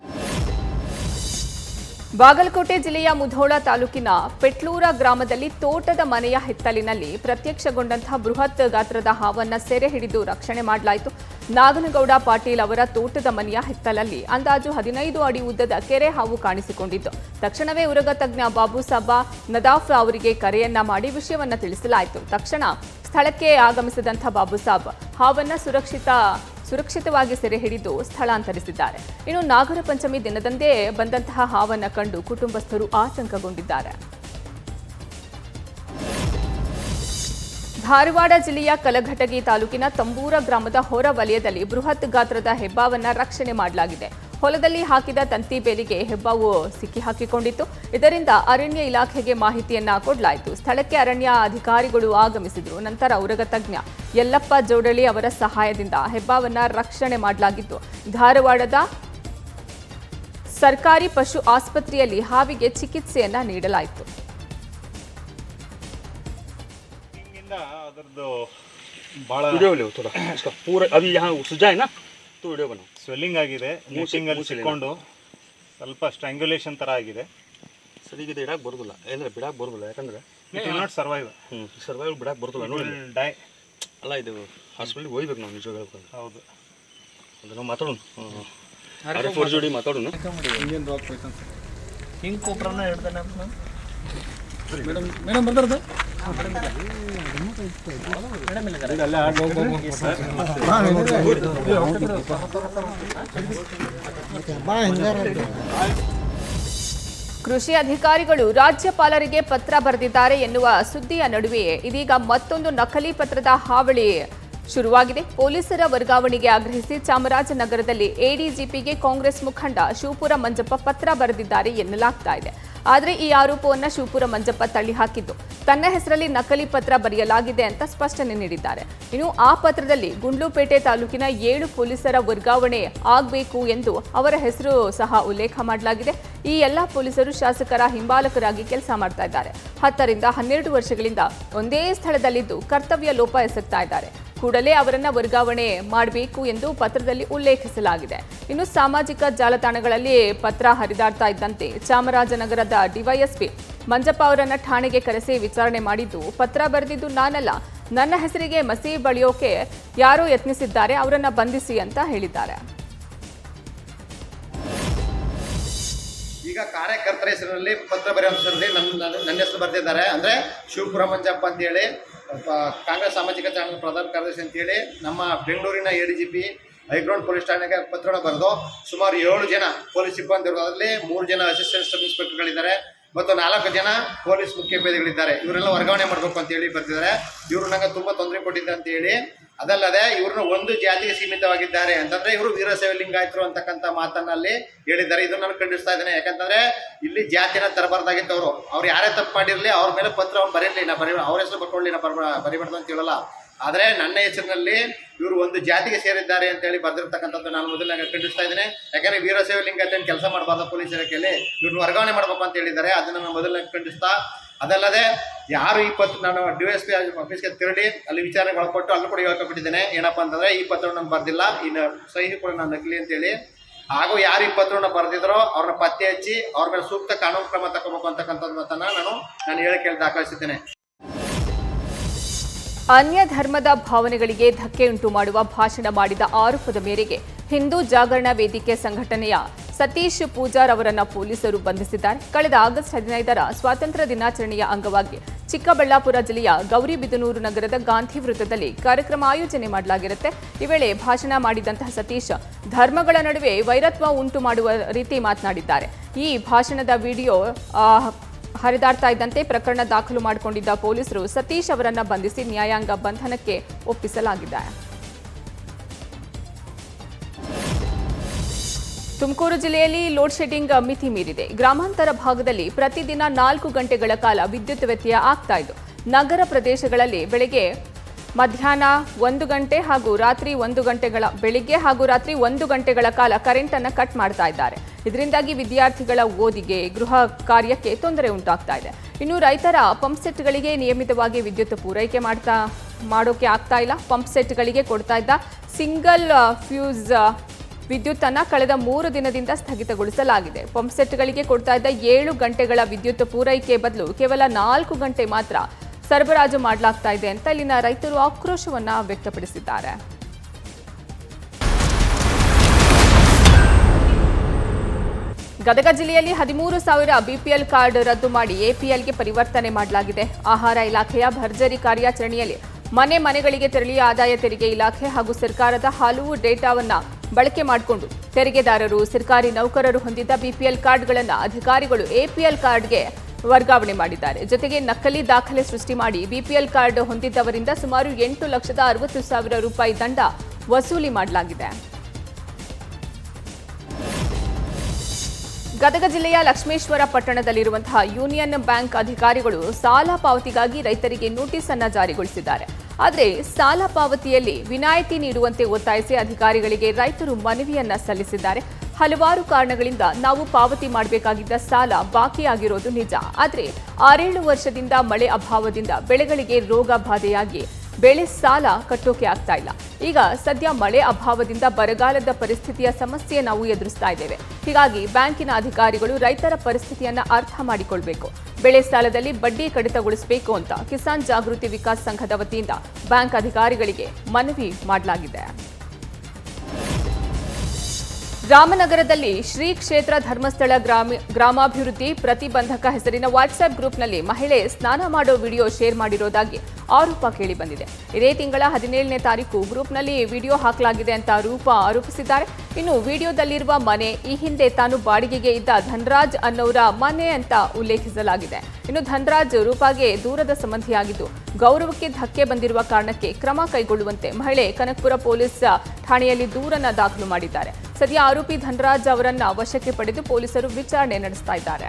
ಬಾಗಲಕೋಟೆ ಜಿಲ್ಲೆಯ ಮುಧೋಳ ತಾಲೂಕಿನ ಪೆಟ್ಲೂರ ಗ್ರಾಮದಲ್ಲಿ ತೋಟದ ಮನೆಯ ಹಿತ್ತಲಿನಲ್ಲಿ ಪ್ರತ್ಯಕ್ಷಗೊಂಡಂತಹ ಬೃಹತ್ ಗಾತ್ರದ ಹಾವನ್ನ ಸೆರೆ ಹಿಡಿದು ರಕ್ಷಣೆ ಮಾಡಲಾಯಿತು ನಾಗನಗೌಡ ಪಾಟೀಲ್ ಅವರ ತೋಟದ ಮನೆಯ ಹಿತ್ತಲಲ್ಲಿ ಅಂದಾಜು ಹದಿನೈದು ಅಡಿ ಉದ್ದದ ಕೆರೆ ಹಾವು ಕಾಣಿಸಿಕೊಂಡಿತ್ತು ತಕ್ಷಣವೇ ಉರಗ ತಜ್ಞ ಬಾಬು ಸಾಬಾ ನದಾಫ್ ಅವರಿಗೆ ಕರೆಯನ್ನ ಮಾಡಿ ವಿಷಯವನ್ನ ತಿಳಿಸಲಾಯಿತು ತಕ್ಷಣ ಸ್ಥಳಕ್ಕೆ ಆಗಮಿಸಿದಂಥ ಬಾಬು ಸಾಬ್ ಹಾವನ್ನ ಸುರಕ್ಷಿತ ಸುರಕ್ಷಿತವಾಗಿ ಸೆರೆ ಹಿಡಿದು ಸ್ಥಳಾಂತರಿಸಿದ್ದಾರೆ ಇನ್ನು ನಾಗರ ಪಂಚಮಿ ದಿನದಂದೇ ಬಂದಂತಹ ಹಾವನ್ನ ಕಂಡು ಕುಟುಂಬಸ್ಥರು ಆತಂಕಗೊಂಡಿದ್ದಾರೆ ಧಾರವಾಡ ಜಿಲ್ಲೆಯ ಕಲಘಟಗಿ ತಾಲೂಕಿನ ತಂಬೂರ ಗ್ರಾಮದ ಹೊರ ವಲಯದಲ್ಲಿ ಬೃಹತ್ ಗಾತ್ರದ ಹೆಬ್ಬಾವನ್ನ ರಕ್ಷಣೆ ಮಾಡಲಾಗಿದೆ ಹೊಲದಲ್ಲಿ ಹಾಕಿದ ತಂತಿ ಬೇಲಿಗೆ ಹೆಬ್ಬಾವು ಸಿಕ್ಕಿ ಹಾಕಿಕೊಂಡಿತ್ತು ಇದರಿಂದ ಅರಣ್ಯ ಇಲಾಖೆಗೆ ಮಾಹಿತಿಯನ್ನ ಕೊಡಲಾಯಿತು ಸ್ಥಳಕ್ಕೆ ಅರಣ್ಯ ಅಧಿಕಾರಿಗಳು ಆಗಮಿಸಿದ್ರು ನಂತರ ಉರಗ ತಜ್ಞ ಯಲ್ಲಪ್ಪ ಜೋಡಳಿ ಅವರ ಸಹಾಯದಿಂದ ಹೆಬ್ಬಾವನ್ನ ರಕ್ಷಣೆ ಮಾಡಲಾಗಿತ್ತು ಧಾರವಾಡದ ಸರ್ಕಾರಿ ಪಶು ಆಸ್ಪತ್ರೆಯಲ್ಲಿ ಹಾವಿಗೆ ಚಿಕಿತ್ಸೆಯನ್ನ ನೀಡಲಾಯಿತು ಇಂದ ಅದರದ್ದು ಭಾಳ वीडियो ले थोड़ा इसका पूरा अभी यहाँ सुझा है ना तो वीडियो बनाओ ಸ್ವೆಲ್ಲಿಂಗ್ ಆಗಿದೆ ಮೂಸಿಂಗಲ್ಲಿ ಸಿಕ್ಕೊಂಡು ಸ್ವಲ್ಪ ಸ್ಟ್ರ್ಯಾಂಗ್ಯುಲೇಷನ್ ಥರ ಆಗಿದೆ ಸರಿಗೆ ಇದು ಇಡಕ್ಕೆ ಬರೋದಿಲ್ಲ ಅಂದರೆ ಬಿಡಕ್ಕೆ ಬರೋದಿಲ್ಲ ಯಾಕಂದ್ರೆ ಇಟ್ ವಿಲ್ ನಾಟ್ ಸರ್ವೈವ್ ಹ್ಞೂ ಸರ್ವೈವಲ್ ಬಿಡಕ್ಕೆ ಬರೋದಿಲ್ಲ ನೋಡಿ ಡೈ ಅಲ್ಲ ಇದು ಹಾಸ್ಪಿಟ್ಲಿಗೆ ಹೋಗ್ಬೇಕು ನಾವು ನಿಜ ಹೇಳ್ಕೊಂಡು ಹೌದು ಅದು ನಾವು ಮಾತಾಡೋಣ ಅರೆ ಫೋರ್ ಜೋಡಿ ಮಾತಾಡೋಣ ಕೃಷಿ ಅಧಿಕಾರಿಗಳು ರಾಜ್ಯಪಾಲರಿಗೆ ಪತ್ರ ಬರೆದಿದ್ದಾರೆ ಎನ್ನುವ ಸುದ್ದಿಯ ನಡುವೆಯೇ ಇದೀಗ ಮತ್ತೊಂದು ನಕಲಿ ಪತ್ರದ ಹಾವಳಿ ಶುರುವಾಗಿದೆ ಪೊಲೀಸರ ವರ್ಗಾವಣೆಗೆ ಆಗ್ರಹಿಸಿ ಚಾಮರಾಜನಗರದಲ್ಲಿ ಎಡಿಜಿಪಿಗೆ ಕಾಂಗ್ರೆಸ್ ಮುಖಂಡ ಶಿವಪುರ ಮಂಜಪ್ಪ ಪತ್ರ ಬರೆದಿದ್ದಾರೆ ಎನ್ನಲಾಗ್ತಾ ಇದೆ ಆದರೆ ಈ ಆರೋಪವನ್ನ ಶಿವಪುರ ಮಂಜಪ್ಪ ತಳ್ಳಿಹಾಕಿದ್ದು ತನ್ನ ಹೆಸರಲ್ಲಿ ನಕಲಿ ಪತ್ರ ಬರೆಯಲಾಗಿದೆ ಅಂತ ಸ್ಪಷ್ಟನೆ ನೀಡಿದ್ದಾರೆ ಇನ್ನು ಆ ಪತ್ರದಲ್ಲಿ ಗುಂಡ್ಲುಪೇಟೆ ತಾಲೂಕಿನ ಏಳು ಪೊಲೀಸರ ವರ್ಗಾವಣೆ ಆಗಬೇಕು ಎಂದು ಅವರ ಹೆಸರು ಸಹ ಉಲ್ಲೇಖ ಮಾಡಲಾಗಿದೆ ಈ ಎಲ್ಲ ಪೊಲೀಸರು ಶಾಸಕರ ಹಿಂಬಾಲಕರಾಗಿ ಕೆಲಸ ಮಾಡ್ತಾ ಇದ್ದಾರೆ ಹತ್ತರಿಂದ ಹನ್ನೆರಡು ವರ್ಷಗಳಿಂದ ಒಂದೇ ಸ್ಥಳದಲ್ಲಿದ್ದು ಕರ್ತವ್ಯ ಲೋಪ ಎಸಗ್ತಾ ಇದ್ದಾರೆ ಕೂಡಲೇ ಅವರನ್ನ ವರ್ಗಾವಣೆ ಮಾಡಬೇಕು ಎಂದು ಪತ್ರದಲ್ಲಿ ಉಲ್ಲೇಖಿಸಲಾಗಿದೆ ಇನ್ನು ಸಾಮಾಜಿಕ ಜಾಲತಾಣಗಳಲ್ಲಿ ಪತ್ರ ಹರಿದಾಡ್ತಾ ಇದ್ದಂತೆ ಚಾಮರಾಜನಗರದ ಡಿವೈಎಸ್ಪಿ ಮಂಜಪ್ಪ ಅವರನ್ನ ಠಾಣೆಗೆ ಕರೆಸಿ ವಿಚಾರಣೆ ಮಾಡಿದ್ದು ಪತ್ರ ಬರೆದಿದ್ದು ನಾನಲ್ಲ ನನ್ನ ಹೆಸರಿಗೆ ಮಸಿ ಬಳಿಯೋಕೆ ಯಾರೋ ಯತ್ನಿಸಿದ್ದಾರೆ ಅವರನ್ನ ಬಂಧಿಸಿ ಅಂತ ಹೇಳಿದ್ದಾರೆ ಈಗ ಕಾರ್ಯಕರ್ತರ ಹೆಸರಿನಲ್ಲಿ ಪತ್ರ ಬರೆಯುವಂಥದ್ರಲ್ಲಿ ನನ್ನ ನನ್ನ ನನ್ನ ಹೆಸರು ಬರೆದಿದ್ದಾರೆ ಅಂದರೆ ಶಿವಪುರ ಮಂಜಪ್ಪ ಅಂತೇಳಿ ಪ- ಕಾಂಗ್ರೆಸ್ ಸಾಮಾಜಿಕ ಚಾನಲ್ ಪ್ರಧಾನ ಕಾರ್ಯದರ್ಶಿ ಅಂತೇಳಿ ನಮ್ಮ ಬೆಂಗಳೂರಿನ A D G P high ground police ಠಾಣೆಗೆ ಪತ್ರವನ್ನು ಬರೆದು ಸುಮಾರು ಏಳು ಜನ ಪೊಲೀಸ್ ಸಿಬ್ಬಂದಿ ಅದರಲ್ಲಿ ಮೂರು ಜನ ಅಸಿಸ್ಟೆಂಟ್ ಸಬ್ ಇನ್ಸ್ಪೆಕ್ಟರ್ಗಳಿದ್ದಾರೆ ಮತ್ತು ನಾಲ್ಕು ಜನ ಪೊಲೀಸ್ ಮುಖ್ಯೋಪಾಧ್ಯಾಯಗಳಿದ್ದಾರೆ ಇವರೆಲ್ಲ ವರ್ಗಾವಣೆ ಮಾಡಬೇಕು ಅಂತ ಹೇಳಿ ಬರ್ತಿದ್ದಾರೆ ಇವರು ನಂಗೆ ತುಂಬ ತೊಂದರೆ ಕೊಟ್ಟಿದ್ದೆ ಅಂತ ಹೇಳಿ ಅದಲ್ಲದೆ ಇವ್ರನ್ನ ಒಂದು ಜಾತಿಗೆ ಸೀಮಿತವಾಗಿದ್ದಾರೆ ಅಂತಂದ್ರೆ ಇವರು ವೀರಶೈವ ಲಿಂಗಾಯತರು ಅಂತಕ್ಕಂಥ ಮಾತನ್ನಲ್ಲಿ ಹೇಳಿದ್ದಾರೆ ಇದನ್ನ ನಾನು ಖಂಡಿಸ್ತಾ ಇದ್ದೇನೆ ಯಾಕಂತಂದ್ರೆ ಇಲ್ಲಿ ಜಾತಿನ ತರಬಾರ್ದಾಗಿತ್ತು ಅವರು ಅವ್ರು ಯಾರೇ ತಪ್ಪು ಮಾಡಿರ್ಲಿ ಅವ್ರ ಮೇಲೆ ಪತ್ರ ಅವ್ರು ಬರೀಲಿ ನಾ ಬರೀ ಅವ್ರ ಹೆಸರು ಬರ್ಕೊಳ್ಳಿ ನಾ ಬರ್ಬ ಬರಿಬಾರ್ದು ಅಂತ ಹೇಳಲ್ಲ ಆದ್ರೆ ನನ್ನ ಹೆಸರಿನಲ್ಲಿ ಇವರು ಒಂದು ಜಾತಿಗೆ ಸೇರಿದ್ದಾರೆ ಅಂತ ಹೇಳಿ ಬರ್ದಿರ್ತಕ್ಕಂಥದ್ದು ನಾನು ಮೊದಲನೇ ಖಂಡಿಸ್ತಾ ಇದ್ದೇನೆ ಯಾಕಂದ್ರೆ ವೀರಶೈವ ಲಿಂಗಾಯತ ಕೆಲಸ ಮಾಡಬಾರ್ದು ಪೊಲೀಸ್ ಇಲಾಖೆಯಲ್ಲಿ ಇವ್ರನ್ನ ವರ್ಗಾವಣೆ ಮಾಡ್ಬೇಕು ಅಂತ ಹೇಳಿದ್ದಾರೆ ಅದನ್ನ ನಾನು ಮೊದಲನೇ ಖಂಡಿಸ್ತಾ ಅದಲ್ಲದೆ ಯಾರು ಈ ಪತ್ರ ನಾನು ಡಿ ಎಸ್ ಪಿ ಆಫೀಸ್ಗೆ ತೆರಳಿ ಅಲ್ಲಿ ವಿಚಾರಣೆಗೆ ಒಳಪಟ್ಟು ಅಲ್ಲೂ ಕೂಡ ಹೇಳ್ಕೊಬಿಟ್ಟಿದ್ದೇನೆ ಏನಪ್ಪ ಅಂತಂದ್ರೆ ಈ ಪತ್ರವನ್ನು ನಾನು ಬರ್ದಿಲ್ಲ ಇನ್ನು ಸಹಿ ಕೂಡ ನಾನು ನಕಲಿ ಅಂತೇಳಿ ಹಾಗೂ ಯಾರು ಈ ಪತ್ರವನ್ನು ಬರೆದಿದ್ರೋ ಅವ್ರನ್ನ ಪತ್ತೆ ಹಚ್ಚಿ ಅವ್ರ ಮೇಲೆ ಸೂಕ್ತ ಕಾನೂನು ಕ್ರಮ ತಗೋಬೇಕು ಅಂತಕ್ಕಂಥದ್ದು ಮಾತನ್ನ ನಾನು ನಾನು ಹೇಳಿಕೆಯಲ್ಲಿ ದಾಖಲಿಸಿದ್ದೇನೆ ಅನ್ಯ ಧರ್ಮದ ಭಾವನೆಗಳಿಗೆ ಧಕ್ಕೆ ಉಂಟು ಮಾಡುವ ಭಾಷಣ ಮಾಡಿದ ಆರೋಪದ ಮೇರೆಗೆ ಹಿಂದೂ ಜಾಗರಣ ವೇದಿಕೆ ಸಂಘಟನೆಯ ಸತೀಶ್ ಪೂಜಾರ್ ಅವರನ್ನ ಪೊಲೀಸರು ಬಂಧಿಸಿದ್ದಾರೆ ಕಳೆದ ಆಗಸ್ಟ್ ಹದಿನೈದರ ಸ್ವಾತಂತ್ರ್ಯ ದಿನಾಚರಣೆಯ ಅಂಗವಾಗಿ ಚಿಕ್ಕಬಳ್ಳಾಪುರ ಜಿಲ್ಲೆಯ ಗೌರಿಬಿದನೂರು ನಗರದ ಗಾಂಧಿ ವೃತ್ತದಲ್ಲಿ ಕಾರ್ಯಕ್ರಮ ಆಯೋಜನೆ ಮಾಡಲಾಗಿರುತ್ತೆ ಈ ವೇಳೆ ಭಾಷಣ ಮಾಡಿದಂತಹ ಸತೀಶ್ ಧರ್ಮಗಳ ನಡುವೆ ವೈರತ್ವ ಉಂಟು ಮಾಡುವ ರೀತಿ ಮಾತನಾಡಿದ್ದಾರೆ ಈ ಭಾಷಣದ ವಿಡಿಯೋ ಆ, ಹರಿದಾಡ್ತಾ ಇದ್ದಂತೆ ಪ್ರಕರಣ ದಾಖಲು ಮಾಡಿಕೊಂಡಿದ್ದ ಪೊಲೀಸರು ಸತೀಶ್ ಅವರನ್ನ ಬಂಧಿಸಿ ನ್ಯಾಯಾಂಗ ಬಂಧನಕ್ಕೆ ಒಪ್ಪಿಸಲಾಗಿದೆ ತುಮಕೂರು ಜಿಲ್ಲೆಯಲ್ಲಿ ಲೋಡ್ ಶೆಡ್ಡಿಂಗ್ ಮಿತಿ ಮೀರಿದೆ ಗ್ರಾಮಾಂತರ ಭಾಗದಲ್ಲಿ ಪ್ರತಿದಿನ ನಾಲ್ಕು ಗಂಟೆಗಳ ಕಾಲ ವಿದ್ಯುತ್ ವ್ಯತ್ಯಯ ಆಗ್ತಾ ಇದ್ದು ನಗರ ಪ್ರದೇಶಗಳಲ್ಲಿ ಬೆಳಗ್ಗೆ ಮಧ್ಯಾಹ್ನ ಒಂದು ಗಂಟೆ ಹಾಗೂ ರಾತ್ರಿ ಒಂದು ಗಂಟೆಗಳ ಬೆಳಿಗ್ಗೆ ಹಾಗೂ ರಾತ್ರಿ ಒಂದು ಗಂಟೆಗಳ ಕಾಲ ಕರೆಂಟ್ ಅನ್ನ ಕಟ್ ಮಾಡ್ತಾ ಇದ್ದಾರೆ ಇದರಿಂದಾಗಿ ವಿದ್ಯಾರ್ಥಿಗಳ ಓದಿಗೆ ಗೃಹ ಕಾರ್ಯಕ್ಕೆ ತೊಂದರೆ ಉಂಟಾಗ್ತಾ ಇದೆ ಇನ್ನು ರೈತರ ಪಂಪ್ ಸೆಟ್ಗಳಿಗೆ ನಿಯಮಿತವಾಗಿ ವಿದ್ಯುತ್ ಪೂರೈಕೆ ಮಾಡ್ತಾ ಮಾಡೋಕೆ ಆಗ್ತಾ ಇಲ್ಲ ಪಂಪ್ ಸೆಟ್ಗಳಿಗೆ ಕೊಡ್ತಾ ಇದ್ದ ಸಿಂಗಲ್ ಫ್ಯೂಸ್ ವಿದ್ಯುತ್ ಅನ್ನ ಕಳೆದ ಮೂರು ದಿನದಿಂದ ಸ್ಥಗಿತಗೊಳಿಸಲಾಗಿದೆ ಪಂಪ್ ಸೆಟ್ಗಳಿಗೆ ಕೊಡ್ತಾ ಇದ್ದ ಏಳು ಗಂಟೆಗಳ ವಿದ್ಯುತ್ ಪೂರೈಕೆ ಬದಲು ಕೇವಲ ನಾಲ್ಕು ಗಂಟೆ ಮಾತ್ರ ಸರಬರಾಜು ಮಾಡಲಾಗ್ತಾ ಇದೆ ಅಂತ ಇಲ್ಲಿನ ರೈತರು ಆಕ್ರೋಶವನ್ನ ವ್ಯಕ್ತಪಡಿಸಿದ್ದಾರೆ ಗದಗ ಜಿಲ್ಲೆಯಲ್ಲಿ ಹದಿಮೂರು ಸಾವಿರ ಬಿಪಿಎಲ್ ಕಾರ್ಡ್ ರದ್ದು ಮಾಡಿ ಎಪಿಎಲ್ಗೆ ಪರಿವರ್ತನೆ ಮಾಡಲಾಗಿದೆ ಆಹಾರ ಇಲಾಖೆಯ ಭರ್ಜರಿ ಕಾರ್ಯಾಚರಣೆಯಲ್ಲಿ ಮನೆ ಮನೆಗಳಿಗೆ ತೆರಳಿ ಆದಾಯ ತೆರಿಗೆ ಇಲಾಖೆ ಹಾಗೂ ಸರ್ಕಾರದ ಹಲವು ಡೇಟಾವನ್ನ ಬಳಕೆ ಮಾಡಿಕೊಂಡು ತೆರಿಗೆದಾರರು ಸರ್ಕಾರಿ ನೌಕರರು ಹೊಂದಿದ್ದ ಬಿಪಿಎಲ್ ಕಾರ್ಡ್ಗಳನ್ನು ಅಧಿಕಾರಿಗಳು ಎಪಿಎಲ್ ಕಾರ್ಡ್ಗೆ ವರ್ಗಾವಣೆ ಮಾಡಿದ್ದಾರೆ ಜೊತೆಗೆ ನಕಲಿ ದಾಖಲೆ ಸೃಷ್ಟಿ ಮಾಡಿ ಬಿಪಿಎಲ್ ಕಾರ್ಡ್ ಹೊಂದಿದ್ದವರಿಂದ ಸುಮಾರು ಎಂಟು ಲಕ್ಷದ ಅರವತ್ತು ಸಾವಿರ ರೂಪಾಯಿ ದಂಡ ವಸೂಲಿ ಮಾಡಲಾಗಿದೆ ಗದಗ ಜಿಲ್ಲೆಯ ಲಕ್ಷ್ಮೇಶ್ವರ ಪಟ್ಟಣದಲ್ಲಿರುವಂತಹ ಯೂನಿಯನ್ ಬ್ಯಾಂಕ್ ಅಧಿಕಾರಿಗಳು ಸಾಲ ಪಾವತಿಗಾಗಿ ರೈತರಿಗೆ ನೋಟಿಸ್ ಅನ್ನ ಜಾರಿಗೊಳಿಸಿದ್ದಾರೆ ಆದರೆ ಸಾಲ ಪಾವತಿಯಲ್ಲಿ ವಿನಾಯಿತಿ ನೀಡುವಂತೆ ಒತ್ತಾಯಿಸಿ ಅಧಿಕಾರಿಗಳಿಗೆ ರೈತರು ಮನವಿಯನ್ನ ಸಲ್ಲಿಸಿದ್ದಾರೆ ಹಲವಾರು ಕಾರಣಗಳಿಂದ ನಾವು ಪಾವತಿ ಮಾಡಬೇಕಾಗಿದ್ದ ಸಾಲ ಬಾಕಿಯಾಗಿರೋದು ನಿಜ ಆದರೆ ಆರೇಳು ವರ್ಷದಿಂದ ಮಳೆ ಅಭಾವದಿಂದ ಬೆಳೆಗಳಿಗೆ ರೋಗ ಬಾಧೆಯಾಗಿ ಬೆಳೆ ಸಾಲ ಕಟ್ಟೋಕೆ ಆಗ್ತಾ ಇಲ್ಲ ಈಗ ಸದ್ಯ ಮಳೆ ಅಭಾವದಿಂದ ಬರಗಾಲದ ಪರಿಸ್ಥಿತಿಯ ಸಮಸ್ಯೆ ನಾವು ಎದುರಿಸ್ತಾ ಇದ್ದೇವೆ ಹೀಗಾಗಿ ಬ್ಯಾಂಕಿನ ಅಧಿಕಾರಿಗಳು ರೈತರ ಪರಿಸ್ಥಿತಿಯನ್ನ ಅರ್ಥ ಮಾಡಿಕೊಳ್ಬೇಕು ಬೆಳೆ ಸಾಲದಲ್ಲಿ ಬಡ್ಡಿ ಕಡಿತಗೊಳಿಸಬೇಕು ಅಂತ ಕಿಸಾನ್ ಜಾಗೃತಿ ವಿಕಾಸ್ ಸಂಘದ ವತಿಯಿಂದ ಬ್ಯಾಂಕ್ ಅಧಿಕಾರಿಗಳಿಗೆ ಮನವಿ ಮಾಡಲಾಗಿದೆ ರಾಮನಗರದಲ್ಲಿ ಶ್ರೀ ಕ್ಷೇತ್ರ ಧರ್ಮಸ್ಥಳ ಗ್ರಾಮಿ ಗ್ರಾಮಾಭಿವೃದ್ಧಿ ಪ್ರತಿಬಂಧಕ ಹೆಸರಿನ ವಾಟ್ಸ್ಆಪ್ ಗ್ರೂಪ್ನಲ್ಲಿ ಮಹಿಳೆ ಸ್ನಾನ ಮಾಡೋ ವಿಡಿಯೋ ಶೇರ್ ಮಾಡಿರೋದಾಗಿ ಆರೋಪ ಕೇಳಿ ಬಂದಿದೆ ಇದೇ ತಿಂಗಳ ಹದಿನೇಳನೇ ತಾರೀಕು ಗ್ರೂಪ್ನಲ್ಲಿ ವಿಡಿಯೋ ಹಾಕಲಾಗಿದೆ ಅಂತ ರೂಪ ಆರೋಪಿಸಿದ್ದಾರೆ ಇನ್ನು ವಿಡಿಯೋದಲ್ಲಿರುವ ಮನೆ ಈ ಹಿಂದೆ ತಾನು ಬಾಡಿಗೆಗೆ ಇದ್ದ ಧನ್ರಾಜ್ ಅನ್ನೋರ ಮನೆ ಅಂತ ಉಲ್ಲೇಖಿಸಲಾಗಿದೆ ಇನ್ನು ಧನ್ರಾಜ್ ರೂಪಾಗೆ ದೂರದ ಸಂಬಂಧಿಯಾಗಿದ್ದು ಗೌರವಕ್ಕೆ ಧಕ್ಕೆ ಬಂದಿರುವ ಕಾರಣಕ್ಕೆ ಕ್ರಮ ಕೈಗೊಳ್ಳುವಂತೆ ಮಹಿಳೆ ಕನಕಪುರ ಪೊಲೀಸ್ ಠಾಣೆಯಲ್ಲಿ ದೂರನ್ನ ದಾಖಲು ಮಾಡಿದ್ದಾರೆ ಸದ್ಯ ಆರೋಪಿ ಧನ್ರಾಜ್ ಅವರನ್ನ ವಶಕ್ಕೆ ಪಡೆದು ಪೊಲೀಸರು ವಿಚಾರಣೆ ನಡೆಸ್ತಾ ಇದ್ದಾರೆ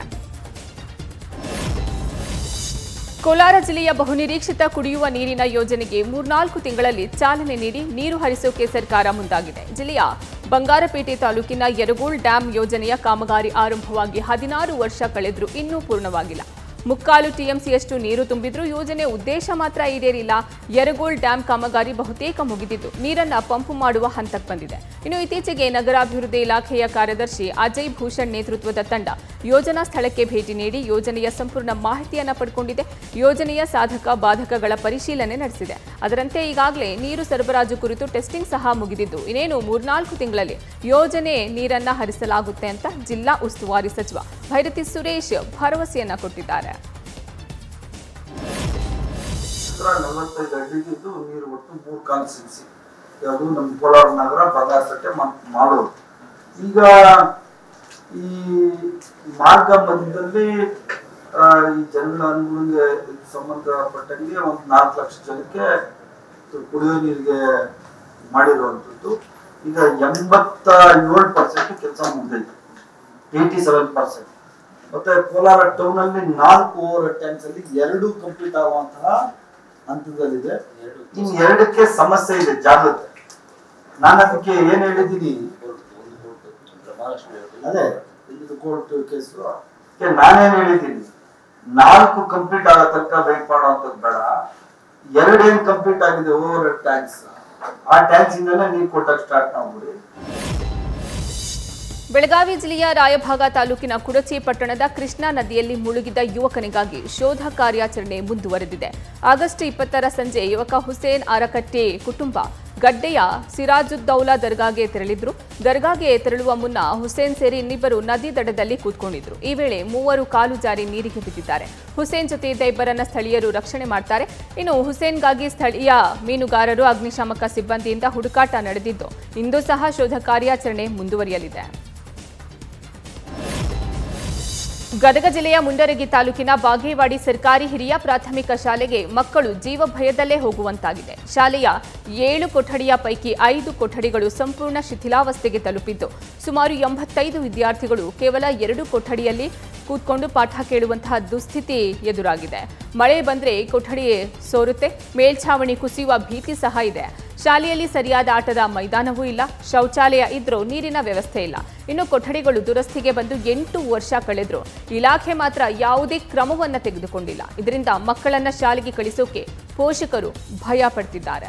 ಕೋಲಾರ ಜಿಲ್ಲೆಯ ಬಹುನಿರೀಕ್ಷಿತ ಕುಡಿಯುವ ನೀರಿನ ಯೋಜನೆಗೆ ಮೂರ್ನಾಲ್ಕು ತಿಂಗಳಲ್ಲಿ ಚಾಲನೆ ನೀಡಿ ನೀರು ಹರಿಸೋಕೆ ಸರ್ಕಾರ ಮುಂದಾಗಿದೆ ಜಿಲ್ಲೆಯ ಬಂಗಾರಪೇಟೆ ತಾಲೂಕಿನ ಯರಗೋಳ್ ಡ್ಯಾಂ ಯೋಜನೆಯ ಕಾಮಗಾರಿ ಆರಂಭವಾಗಿ ಹದಿನಾರು ವರ್ಷ ಕಳೆದ್ರೂ ಇನ್ನೂ ಪೂರ್ಣವಾಗಿಲ್ಲ ಮುಕ್ಕಾಲು ಟಿಎಂಸಿಯಷ್ಟು ನೀರು ತುಂಬಿದ್ರೂ ಯೋಜನೆ ಉದ್ದೇಶ ಮಾತ್ರ ಈಡೇರಿಲ್ಲ ಯರಗೋಳ್ ಡ್ಯಾಂ ಕಾಮಗಾರಿ ಬಹುತೇಕ ಮುಗಿದಿದ್ದು ನೀರನ್ನ ಪಂಪು ಮಾಡುವ ಹಂತಕ್ಕೆ ಬಂದಿದೆ ಇನ್ನು ಇತ್ತೀಚೆಗೆ ನಗರಾಭಿವೃದ್ಧಿ ಇಲಾಖೆಯ ಕಾರ್ಯದರ್ಶಿ ಅಜಯ್ ಭೂಷಣ್ ನೇತೃತ್ವದ ತಂಡ ಯೋಜನಾ ಸ್ಥಳಕ್ಕೆ ಭೇಟಿ ನೀಡಿ ಯೋಜನೆಯ ಸಂಪೂರ್ಣ ಮಾಹಿತಿಯನ್ನ ಪಡ್ಕೊಂಡಿದೆ ಯೋಜನೆಯ ಸಾಧಕ ಬಾಧಕಗಳ ಪರಿಶೀಲನೆ ನಡೆಸಿದೆ ಅದರಂತೆ ಈಗಾಗಲೇ ನೀರು ಸರಬರಾಜು ಕುರಿತು ಟೆಸ್ಟಿಂಗ್ ಸಹ ಮುಗಿದಿದ್ದು ಇನ್ನೇನು ಮೂರ್ನಾಲ್ಕು ತಿಂಗಳಲ್ಲಿ ಯೋಜನೆ ನೀರನ್ನ ಹರಿಸಲಾಗುತ್ತೆ ಅಂತ ಜಿಲ್ಲಾ ಉಸ್ತುವಾರಿ ಸಚಿವ ಭೈರತಿ ಸುರೇಶ್ ಭರವಸೆಯನ್ನ ಕೊಟ್ಟಿದ್ದಾರೆ ನಲವತ್ತೈದು ಅಡಿಗಿದ್ದು ನೀರು ಒಟ್ಟು ಮೂರು ಕಾಲು ಸಿಕ್ಸಿ ಯಾವುದು ನಮ್ಮ ಕೋಲಾರ ನಗರ ಬಂಗಾರಪೇಟೆ ಮಾಡೋದು ಈಗ ಈ ಮಾರ್ಗ ಮಧ್ಯದಲ್ಲಿ ಆ, ಈ ಜನಗಳಿಗೆ ಸಂಬಂಧಪಟ್ಟಂಗೆ ಒಂದು ನಾಲ್ಕು ಲಕ್ಷ ಜನಕ್ಕೆ ಕುಡಿಯೋ ನೀರಿಗೆ ಮಾಡಿರುವಂಥದ್ದು ಈಗ ಎಂಬತ್ತ ಏಳು ಪರ್ಸೆಂಟ್ ಕೆಲಸ ಮುಗ್ದೈತೆ ಏಯ್ಟಿ ಸೆವೆನ್ ಪರ್ಸೆಂಟ್ ಮತ್ತೆ ಕೋಲಾರ ಟೌನ್ ಅಲ್ಲಿ ನಾಲ್ಕು ಓವರ್ ಟ್ಯಾಂಕ್ಸ್ ಅಲ್ಲಿ ಎರಡು ಕಂಪ್ಲೀಟ್ ಆಗುವಂತಹ ಹಂತದಲ್ಲಿದೆ ಇನ್ ಎರಡಕ್ಕೆ ಸಮಸ್ಯೆ ಇದೆ ಜಾಗ್ರತೆ ನಾನು ಅದಕ್ಕೆ ಏನ್ ಹೇಳಿದ್ದೀನಿ ಅದೇ ಇದು ಕೋರ್ಟ್ ಕೇಸು ನಾನೇನ್ ಹೇಳಿದ್ದೀನಿ ನಾಲ್ಕು ಕಂಪ್ಲೀಟ್ ಆಗೋ ತನಕ ವೇಟ್ ಮಾಡುವಂತದ್ದು ಬೇಡ ಎರಡೇನ್ ಕಂಪ್ಲೀಟ್ ಆಗಿದೆ ಓವರ್ ಟ್ಯಾಂಕ್ಸ್ ಆ ಟ್ಯಾಂಕ್ಸ್ ಇಂದನೇ ನೀರು ಕೊಟ್ಟಕ್ಕೆ ಸ್ಟಾರ್ಟ್ ಮಾಡ್ಬಿಡಿ ಬೆಳಗಾವಿ ಜಿಲ್ಲೆಯ ರಾಯಭಾಗ ತಾಲೂಕಿನ ಕುಡಚಿ ಪಟ್ಟಣದ ಕೃಷ್ಣಾ ನದಿಯಲ್ಲಿ ಮುಳುಗಿದ ಯುವಕನಿಗಾಗಿ ಶೋಧ ಕಾರ್ಯಾಚರಣೆ ಮುಂದುವರೆದಿದೆ ಆಗಸ್ಟ್ ಇಪ್ಪತ್ತರ ಸಂಜೆ ಯುವಕ ಹುಸೇನ್ ಅರಕಟ್ಟಿ ಕುಟುಂಬ ಗಡ್ಡೆಯ ಸಿರಾಜುದ್ದೌಲಾ ದರ್ಗಾಗೆ ತೆರಳಿದ್ರು ದರ್ಗಾಗೆ ತೆರಳುವ ಮುನ್ನ ಹುಸೇನ್ ಸೇರಿ ಇನ್ನಿಬ್ಬರು ನದಿ ದಡದಲ್ಲಿ ಕೂತ್ಕೊಂಡಿದ್ರು ಈ ವೇಳೆ ಮೂವರು ಕಾಲು ಜಾರಿ ನೀರಿಗೆ ಬಿದ್ದಿದ್ದಾರೆ ಹುಸೇನ್ ಜೊತೆ ಇದ್ದ ಇಬ್ಬರನ್ನ ಸ್ಥಳೀಯರು ರಕ್ಷಣೆ ಮಾಡ್ತಾರೆ ಇನ್ನು ಹುಸೇನ್ಗಾಗಿ ಸ್ಥಳೀಯ ಮೀನುಗಾರರು ಅಗ್ನಿಶಾಮಕ ಸಿಬ್ಬಂದಿಯಿಂದ ಹುಡುಕಾಟ ನಡೆದಿದ್ದು ಇಂದು ಸಹ ಶೋಧ ಕಾರ್ಯಾಚರಣೆ ಮುಂದುವರಿಯಲಿದೆ ಗದಗ ಜಿಲ್ಲೆಯ ಮುಂಡರಗಿ ತಾಲೂಕಿನ ಬಾಗೇವಾಡಿ ಸರ್ಕಾರಿ ಹಿರಿಯ ಪ್ರಾಥಮಿಕ ಶಾಲೆಗೆ ಮಕ್ಕಳು ಜೀವ ಭಯದಲ್ಲೇ ಹೋಗುವಂತಾಗಿದೆ ಶಾಲೆಯ ಏಳು ಕೊಠಡಿಯ ಪೈಕಿ ಐದು ಕೊಠಡಿಗಳು ಸಂಪೂರ್ಣ ಶಿಥಿಲಾವಸ್ಥೆಗೆ ತಲುಪಿದ್ದು ಸುಮಾರು ಎಂಬತ್ತೈದು ವಿದ್ಯಾರ್ಥಿಗಳು ಕೇವಲ ಎರಡು ಕೊಠಡಿಯಲ್ಲಿ ಕೂತ್ಕೊಂಡು ಪಾಠ ಕೇಳುವಂತಹ ದುಸ್ಥಿತಿ ಎದುರಾಗಿದೆ ಮಳೆ ಬಂದ್ರೆ ಕೊಠಡಿ ಸೋರುತ್ತೆ ಮೇಲ್ಛಾವಣಿ ಕುಸಿಯುವ ಭೀತಿ ಸಹ ಇದೆ ಶಾಲೆಯಲ್ಲಿ ಸರಿಯಾದ ಆಟದ ಮೈದಾನವೂ ಇಲ್ಲ ಶೌಚಾಲಯ ಇದ್ರೂ ನೀರಿನ ವ್ಯವಸ್ಥೆ ಇಲ್ಲ ಇನ್ನು ಕೊಠಡಿಗಳು ದುರಸ್ತಿಗೆ ಬಂದು ಎಂಟು ವರ್ಷ ಕಳೆದ್ರು ಇಲಾಖೆ ಮಾತ್ರ ಯಾವುದೇ ಕ್ರಮವನ್ನ ತೆಗೆದುಕೊಂಡಿಲ್ಲ ಇದರಿಂದ ಮಕ್ಕಳನ್ನ ಶಾಲೆಗೆ ಕಳಿಸೋಕೆ ಪೋಷಕರು ಭಯ ಪಡ್ತಿದ್ದಾರೆ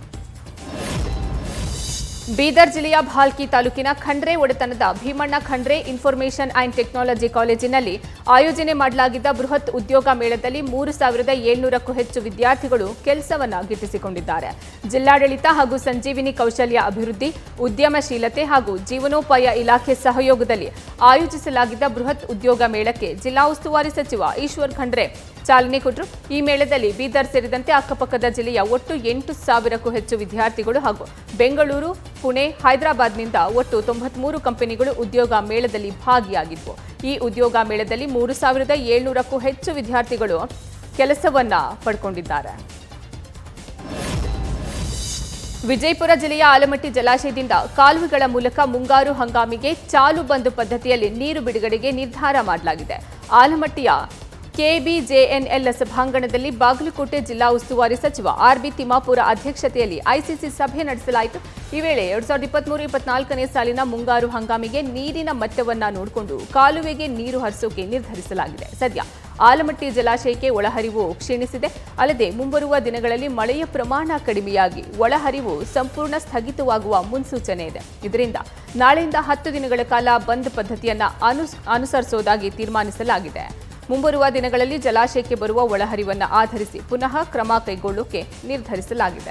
ಬೀದರ್ ಜಿಲ್ಲೆಯ ಭಾಲ್ಕಿ ತಾಲೂಕಿನ ಖಂಡ್ರೆ ಒಡೆತನದ Bhimanna Khandre information and technology ಕಾಲೇಜಿನಲ್ಲಿ ಆಯೋಜನೆ ಮಾಡಲಾಗಿದ್ದ ಬೃಹತ್ ಉದ್ಯೋಗ ಮೇಳದಲ್ಲಿ ಮೂರು ಸಾವಿರದ ಏಳ್ನೂರಕ್ಕೂ ಹೆಚ್ಚು ವಿದ್ಯಾರ್ಥಿಗಳು ಕೆಲಸವನ್ನ ಗಿಟ್ಟಿಸಿಕೊಂಡಿದ್ದಾರೆ ಜಿಲ್ಲಾಡಳಿತ ಹಾಗೂ ಸಂಜೀವಿನಿ ಕೌಶಲ್ಯ ಅಭಿವೃದ್ಧಿ ಉದ್ಯಮಶೀಲತೆ ಹಾಗೂ ಜೀವನೋಪಾಯ ಇಲಾಖೆ ಸಹಯೋಗದಲ್ಲಿ ಆಯೋಜಿಸಲಾಗಿದ್ದ ಬೃಹತ್ ಉದ್ಯೋಗ ಮೇಳಕ್ಕೆ ಜಿಲ್ಲಾ ಉಸ್ತುವಾರಿ ಸಚಿವ ಈಶ್ವರ್ ಖಂಡ್ರೆ ಚಾಲನೆ ಕೊಟ್ಟರು ಈ ಮೇಳದಲ್ಲಿ ಬೀದರ್ ಸೇರಿದಂತೆ ಅಕ್ಕಪಕ್ಕದ ಜಿಲ್ಲೆಯ ಒಟ್ಟು ಎಂಟು ಸಾವಿರಕ್ಕೂ ಹೆಚ್ಚು ವಿದ್ಯಾರ್ಥಿಗಳು ಹಾಗೂ ಬೆಂಗಳೂರು ಪುಣೆ ಹೈದರಾಬಾದ್ನಿಂದ ಒಟ್ಟು ತೊಂಬತ್ಮೂರು ಕಂಪನಿಗಳು ಉದ್ಯೋಗ ಮೇಳದಲ್ಲಿ ಭಾಗಿಯಾಗಿದ್ವು ಈ ಉದ್ಯೋಗ ಮೇಳದಲ್ಲಿ ಮೂರು ಸಾವಿರದ ಏಳ್ನೂರಕ್ಕೂ ಹೆಚ್ಚು ವಿದ್ಯಾರ್ಥಿಗಳು ಕೆಲಸವನ್ನ ಪಡ್ಕೊಂಡಿದ್ದಾರೆ ವಿಜಯಪುರ ಜಿಲ್ಲೆಯ ಆಲಮಟ್ಟಿ ಜಲಾಶಯದಿಂದ ಕಾಲುವೆಗಳ ಮೂಲಕ ಮುಂಗಾರು ಹಂಗಾಮಿಗೆ ಚಾಲು ಬಂದು ಪದ್ಧತಿಯಲ್ಲಿ ನೀರು ಬಿಡುಗಡೆಗೆ ನಿರ್ಧಾರ ಮಾಡಲಾಗಿದೆ ಆಲಮಟ್ಟಿಯ ಕೆಬಿಜೆಎನ್ಎಲ್ ಸಭಾಂಗಣದಲ್ಲಿ ಬಾಗಲಕೋಟೆ ಜಿಲ್ಲಾ ಉಸ್ತುವಾರಿ ಸಚಿವ ಆರ್ಬಿ ತಿಮ್ಮಾಪುರ ಅಧ್ಯಕ್ಷತೆಯಲ್ಲಿ ಐಸಿಸಿ ಸಭೆ ನಡೆಸಲಾಯಿತು ಈ ವೇಳೆ ಎರಡ್ ಸಾವಿರದ ಇಪ್ಪತ್ಮೂರು ಇಪ್ಪತ್ನಾಲ್ಕನೇ ಸಾಲಿನ ಮುಂಗಾರು ಹಂಗಾಮಿಗೆ ನೀರಿನ ಮಟ್ಟವನ್ನ ನೋಡಿಕೊಂಡು ಕಾಲುವೆಗೆ ನೀರು ಹರಿಸೋಕೆ ನಿರ್ಧರಿಸಲಾಗಿದೆ ಸದ್ಯ ಆಲಮಟ್ಟಿ ಜಲಾಶಯಕ್ಕೆ ಒಳಹರಿವು ಕ್ಷೀಣಿಸಿದೆ ಅಲ್ಲದೆ ಮುಂಬರುವ ದಿನಗಳಲ್ಲಿ ಮಳೆಯ ಪ್ರಮಾಣ ಕಡಿಮೆಯಾಗಿ ಒಳಹರಿವು ಸಂಪೂರ್ಣ ಸ್ಥಗಿತವಾಗುವ ಮುನ್ಸೂಚನೆ ಇದೆ ಇದರಿಂದ ನಾಳೆಯಿಂದ ಹತ್ತು ದಿನಗಳ ಕಾಲ ಬಂದ್ ಪದ್ಧತಿಯನ್ನ ಅನುಸ್ ಅನುಸರಿಸೋದಾಗಿ ತೀರ್ಮಾನಿಸಲಾಗಿದೆ ಮುಂಬರುವ ದಿನಗಳಲ್ಲಿ ಜಲಾಶಯಕ್ಕೆ ಬರುವ ಒಳಹರಿವನ್ನು ಆಧರಿಸಿ ಪುನಃ ಕ್ರಮ ಕೈಗೊಳ್ಳೋಕೆ ನಿರ್ಧರಿಸಲಾಗಿದೆ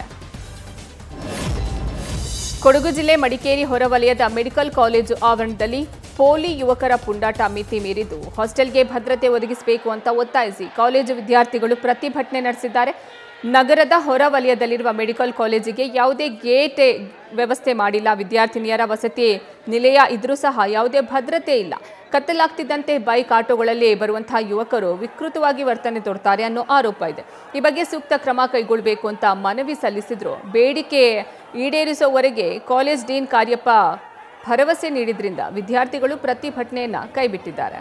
ಕೊಡಗು ಜಿಲ್ಲೆ ಮಡಿಕೇರಿ ಹೊರವಲಯದ ಮೆಡಿಕಲ್ ಕಾಲೇಜು ಆವರಣದಲ್ಲಿ ಪೋಲಿ ಯುವಕರ ಪುಂಡಾಟ ಮಿತಿ ಮೀರಿದ್ದು ಹಾಸ್ಟೆಲ್ಗೆ ಭದ್ರತೆ ಒದಗಿಸಬೇಕು ಅಂತ ಒತ್ತಾಯಿಸಿ ಕಾಲೇಜು ವಿದ್ಯಾರ್ಥಿಗಳು ಪ್ರತಿಭಟನೆ ನಡೆಸಿದ್ದಾರೆ ನಗರದ ಹೊರವಲಯದಲ್ಲಿರುವ ಮೆಡಿಕಲ್ ಕಾಲೇಜಿಗೆ ಯಾವುದೇ ಗೇಟ್ ವ್ಯವಸ್ಥೆ ಮಾಡಿಲ್ಲ ವಿದ್ಯಾರ್ಥಿನಿಯರ ವಸತಿ ನಿಲಯ ಇದ್ರೂ ಸಹ ಯಾವುದೇ ಭದ್ರತೆ ಇಲ್ಲ ಕತ್ತಲಾಗ್ತಿದ್ದಂತೆ ಬೈಕ್ ಆಟೋಗಳಲ್ಲಿ ಬರುವಂತಹ ಯುವಕರು ವಿಕೃತವಾಗಿ ವರ್ತನೆ ತೋರ್ತಾರೆ ಅನ್ನೋ ಆರೋಪ ಇದೆ ಈ ಬಗ್ಗೆ ಸೂಕ್ತ ಕ್ರಮ ಕೈಗೊಳ್ಳಬೇಕು ಅಂತ ಮನವಿ ಸಲ್ಲಿಸಿದ್ರು ಬೇಡಿಕೆ ಈಡೇರಿಸುವವರೆಗೆ ಕಾಲೇಜ್ ಡೀನ್ ಕಾರ್ಯಪ್ಪ ಭರವಸೆ ನೀಡಿದ್ರಿಂದ ವಿದ್ಯಾರ್ಥಿಗಳು ಪ್ರತಿಭಟನೆಯನ್ನ ಕೈಬಿಟ್ಟಿದ್ದಾರೆ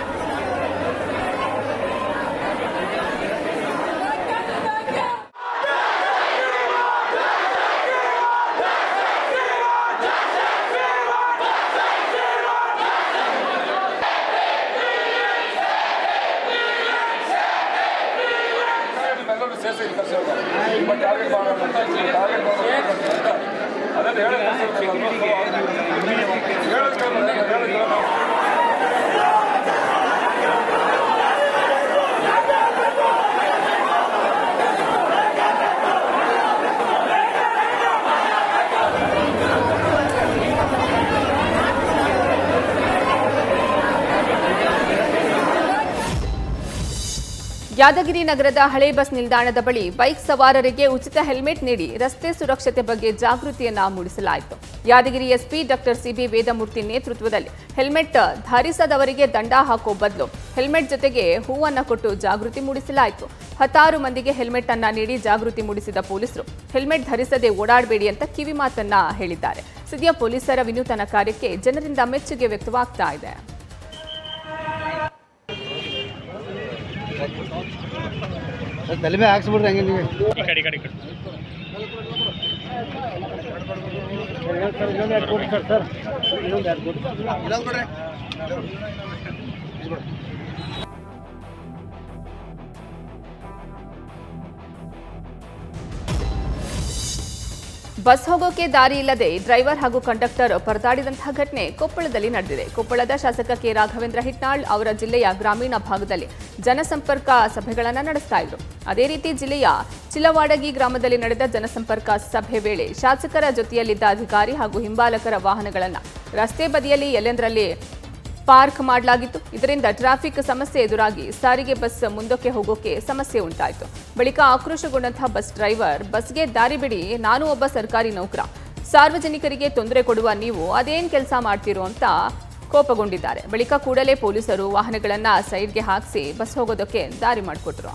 ಯಾದಗಿರಿ ನಗರದ ಹಳೆ ಬಸ್ ನಿಲ್ದಾಣದ ಬಳಿ ಬೈಕ್ ಸವಾರರಿಗೆ ಉಚಿತ ಹೆಲ್ಮೆಟ್ ನೀಡಿ ರಸ್ತೆ ಸುರಕ್ಷತೆ ಬಗ್ಗೆ ಜಾಗೃತಿಯನ್ನ ಮೂಡಿಸಲಾಯಿತು Yadagiri SP doctor CB Vedamurthy ನೇತೃತ್ವದಲ್ಲಿ ಹೆಲ್ಮೆಟ್ ಧರಿಸದವರಿಗೆ ದಂಡ ಹಾಕೋ ಬದಲು ಹೆಲ್ಮೆಟ್ ಜೊತೆಗೆ ಹೂವನ್ನ ಕೊಟ್ಟು ಜಾಗೃತಿ ಮೂಡಿಸಲಾಯಿತು ಹತ್ತಾರು ಮಂದಿಗೆ ಹೆಲ್ಮೆಟ್ ಅನ್ನ ನೀಡಿ ಜಾಗೃತಿ ಮೂಡಿಸಿದ ಪೊಲೀಸರು ಹೆಲ್ಮೆಟ್ ಧರಿಸದೆ ಓಡಾಡಬೇಡಿ ಅಂತ ಕಿವಿ ಮಾತನ್ನ ಹೇಳಿದ್ದಾರೆ ಸದ್ಯ ಪೊಲೀಸರ ವಿನೂತನ ಕಾರ್ಯಕ್ಕೆ ಜನರಿಂದ ಮೆಚ್ಚುಗೆ ವ್ಯಕ್ತವಾಗ್ತಾ ಇದೆ ತಲೆ ಮೇಲೆ ಹಾಕ್ಸ್ಬಿಡ್ರಿ ಹಂಗೆ ನೀವು ಈ ಕಡೆ ಈ ಕಡೆ ಈ ಕಡೆ ಇನ್ನೊಂದು ಎರಡು ಕೊಡಿ ಸರ್ ಸರ್ ಇನ್ನೊಂದು ಎರಡು ಕೊಡಿ ಇನ್ನೊಂದು ಕೊಡ್ರಿ ಬಸ್ ಹೋಗೋಕೆ ದಾರಿ ಇಲ್ಲದೆ ಡ್ರೈವರ್ ಹಾಗೂ ಕಂಡಕ್ಟರ್ ಪರದಾಡಿದಂತಹ ಘಟನೆ ಕೊಪ್ಪಳದಲ್ಲಿ ನಡೆದಿದೆ ಕೊಪ್ಪಳದ ಶಾಸಕ ಕೆ ರಾಘವೇಂದ್ರ ಹಿಟ್ನಾಳ್ ಅವರ ಜಿಲ್ಲೆಯ ಗ್ರಾಮೀಣ ಭಾಗದಲ್ಲಿ ಜನಸಂಪರ್ಕ ಸಭೆಗಳನ್ನು ನಡೆಸ್ತಾ ಇದ್ರು ಅದೇ ರೀತಿ ಜಿಲ್ಲೆಯ ಚಿಲವಾಡಗಿ ಗ್ರಾಮದಲ್ಲಿ ನಡೆದ ಜನಸಂಪರ್ಕ ಸಭೆ ವೇಳೆ ಶಾಸಕರ ಜೊತೆಯಲ್ಲಿದ್ದ ಅಧಿಕಾರಿ ಹಾಗೂ ಹಿಂಬಾಲಕರ ವಾಹನಗಳನ್ನು ರಸ್ತೆ ಬದಿಯಲ್ಲಿ ಎಲ್ಲೆಂದರಲ್ಲಿ ಪಾರ್ಕ್ ಮಾಡಲಾಗಿತ್ತು ಇದರಿಂದ ಟ್ರಾಫಿಕ್ ಸಮಸ್ಯೆ ಎದುರಾಗಿ ಸಾರಿಗೆ ಬಸ್ ಮುಂದಕ್ಕೆ ಹೋಗೋಕೆ ಸಮಸ್ಯೆ ಉಂಟಾಯಿತು ಬಳಿಕ ಆಕ್ರೋಶಗೊಂಡಂತಹ ಬಸ್ ಡ್ರೈವರ್ ಬಸ್ಗೆ ದಾರಿ ಬಿಡಿ ನಾನು ಒಬ್ಬ ಸರ್ಕಾರಿ ನೌಕರ ಸಾರ್ವಜನಿಕರಿಗೆ ತೊಂದರೆ ಕೊಡುವ ನೀವು ಅದೇನ್ ಕೆಲಸ ಮಾಡ್ತೀರೋ ಅಂತ ಕೋಪಗೊಂಡಿದ್ದಾರೆ ಬಳಿಕ ಕೂಡಲೇ ಪೊಲೀಸರು ವಾಹನಗಳನ್ನ ಸೈಡ್ಗೆ ಹಾಕಿಸಿ ಬಸ್ ಹೋಗೋದಕ್ಕೆ ದಾರಿ ಮಾಡಿಕೊಟ್ರು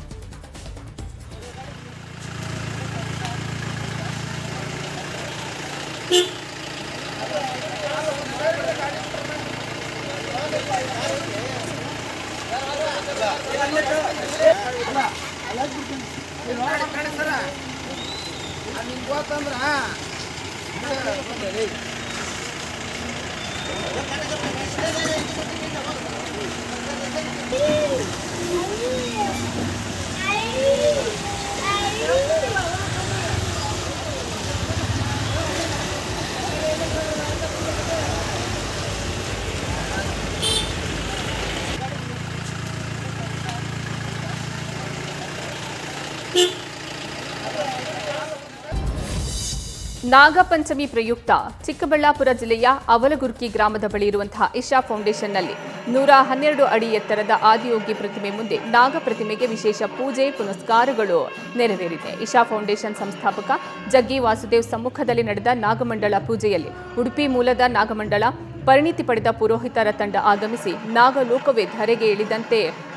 ನಾಗಪಂಚಮಿ ಪ್ರಯುಕ್ತ ಚಿಕ್ಕಬಳ್ಳಾಪುರ ಜಿಲ್ಲೆಯ ಅವಲಗುರ್ಕಿ ಗ್ರಾಮದ ಬಳಿ ಇರುವಂತಹ ಇಶಾ ಫೌಂಡೇಶನ್ನಲ್ಲಿ ನೂರ ಹನ್ನೆರಡು ಅಡಿ ಎತ್ತರದ ಆದಿಯೋಗಿ ಪ್ರತಿಮೆ ಮುಂದೆ ನಾಗ ಪ್ರತಿಮೆಗೆ ವಿಶೇಷ ಪೂಜೆ ಪುನಸ್ಕಾರಗಳು ನೆರವೇರಿದೆ ಇಶಾ ಫೌಂಡೇಶನ್ ಸಂಸ್ಥಾಪಕ ಜಗ್ಗಿ ವಾಸುದೇವ್ ಸಮ್ಮುಖದಲ್ಲಿ ನಡೆದ ನಾಗಮಂಡಳ ಪೂಜೆಯಲ್ಲಿ ಉಡುಪಿ ಮೂಲದ ನಾಗಮಂಡಳ ಪರಿಣಿತಿ ಪಡೆದ ಪುರೋಹಿತರ ತಂಡ ಆಗಮಿಸಿ ನಾಗಲೋಕವೇ ಧರೆಗೆ ಇಳಿದಂತೆ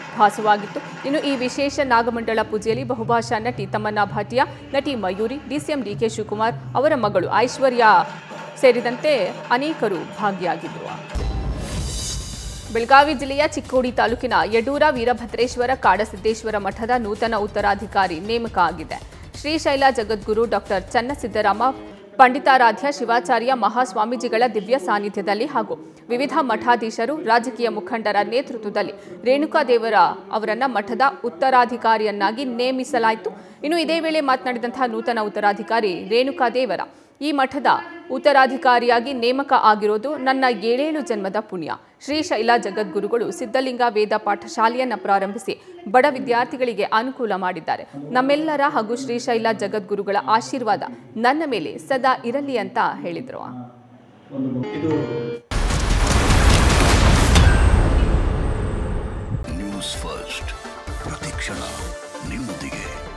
ಭಾಸವಾಗಿತ್ತು ಇನ್ನು ಈ ವಿಶೇಷ ನಾಗಮಂಡಲ ಪೂಜೆಯಲ್ಲಿ ಬಹುಭಾಷಾ ನಟಿ ತಮ್ಮನ್ನ ಭಾಟಿಯಾ ನಟಿ ಮಯೂರಿ ಡಿಸಿಎಂ ಡಿಕೆ ಶಿವಕುಮಾರ್ ಅವರ ಮಗಳು ಐಶ್ವರ್ಯ ಸೇರಿದಂತೆ ಅನೇಕರು ಭಾಗಿಯಾಗಿದ್ದರು ಬೆಳಗಾವಿ ಜಿಲ್ಲೆಯ ಚಿಕ್ಕೋಡಿ ತಾಲೂಕಿನ ಯಡೂರ ವೀರಭದ್ರೇಶ್ವರ ಕಾಡಸಿದ್ದೇಶ್ವರ ಮಠದ ನೂತನ ಉತ್ತರಾಧಿಕಾರಿ ನೇಮಕ ಆಗಿದೆ ಶ್ರೀಶೈಲ ಜಗದ್ಗುರು ಡಾಕ್ಟರ್ ಚನ್ನಸಿದ್ದರಾಮ ಪಂಡಿತಾರಾಧ್ಯ ಶಿವಾಚಾರ್ಯ ಮಹಾಸ್ವಾಮೀಜಿಗಳ ದಿವ್ಯ ಸಾನ್ನಿಧ್ಯದಲ್ಲಿ ಹಾಗೂ ವಿವಿಧ ಮಠಾಧೀಶರು ರಾಜಕೀಯ ಮುಖಂಡರ ನೇತೃತ್ವದಲ್ಲಿ ರೇಣುಕಾದೇವರ ಅವರನ್ನ ಮಠದ ಉತ್ತರಾಧಿಕಾರಿಯನ್ನಾಗಿ ನೇಮಿಸಲಾಯಿತು ಇನ್ನು ಇದೇ ವೇಳೆ ಮಾತನಾಡಿದಂತಹ ನೂತನ ಉತ್ತರಾಧಿಕಾರಿ ರೇಣುಕಾದೇವರ ಈ ಮಠದ ಉತ್ತರಾಧಿಕಾರಿಯಾಗಿ ನೇಮಕ ಆಗಿರೋದು ನನ್ನ ಏಳೇಳು ಜನ್ಮದ ಪುಣ್ಯ ಶ್ರೀಶೈಲ ಜಗದ್ಗುರುಗಳು ಸಿದ್ಧಲಿಂಗ ವೇದ ಪಾಠಶಾಲೆಯನ್ನ ಪ್ರಾರಂಭಿಸಿ ಬಡ ವಿದ್ಯಾರ್ಥಿಗಳಿಗೆ ಅನುಕೂಲ ಮಾಡಿದ್ದಾರೆ ನಮ್ಮೆಲ್ಲರ ಹಾಗೂ ಶ್ರೀಶೈಲ ಜಗದ್ಗುರುಗಳ ಆಶೀರ್ವಾದ ನನ್ನ ಮೇಲೆ ಸದಾ ಇರಲಿ ಅಂತ ಹೇಳಿದರು ನ್ಯೂಸ್ ಫಸ್ಟ್ ಪ್ರತಿಕ್ಷಣ ನಿಮ್ಮೊಂದಿಗೆ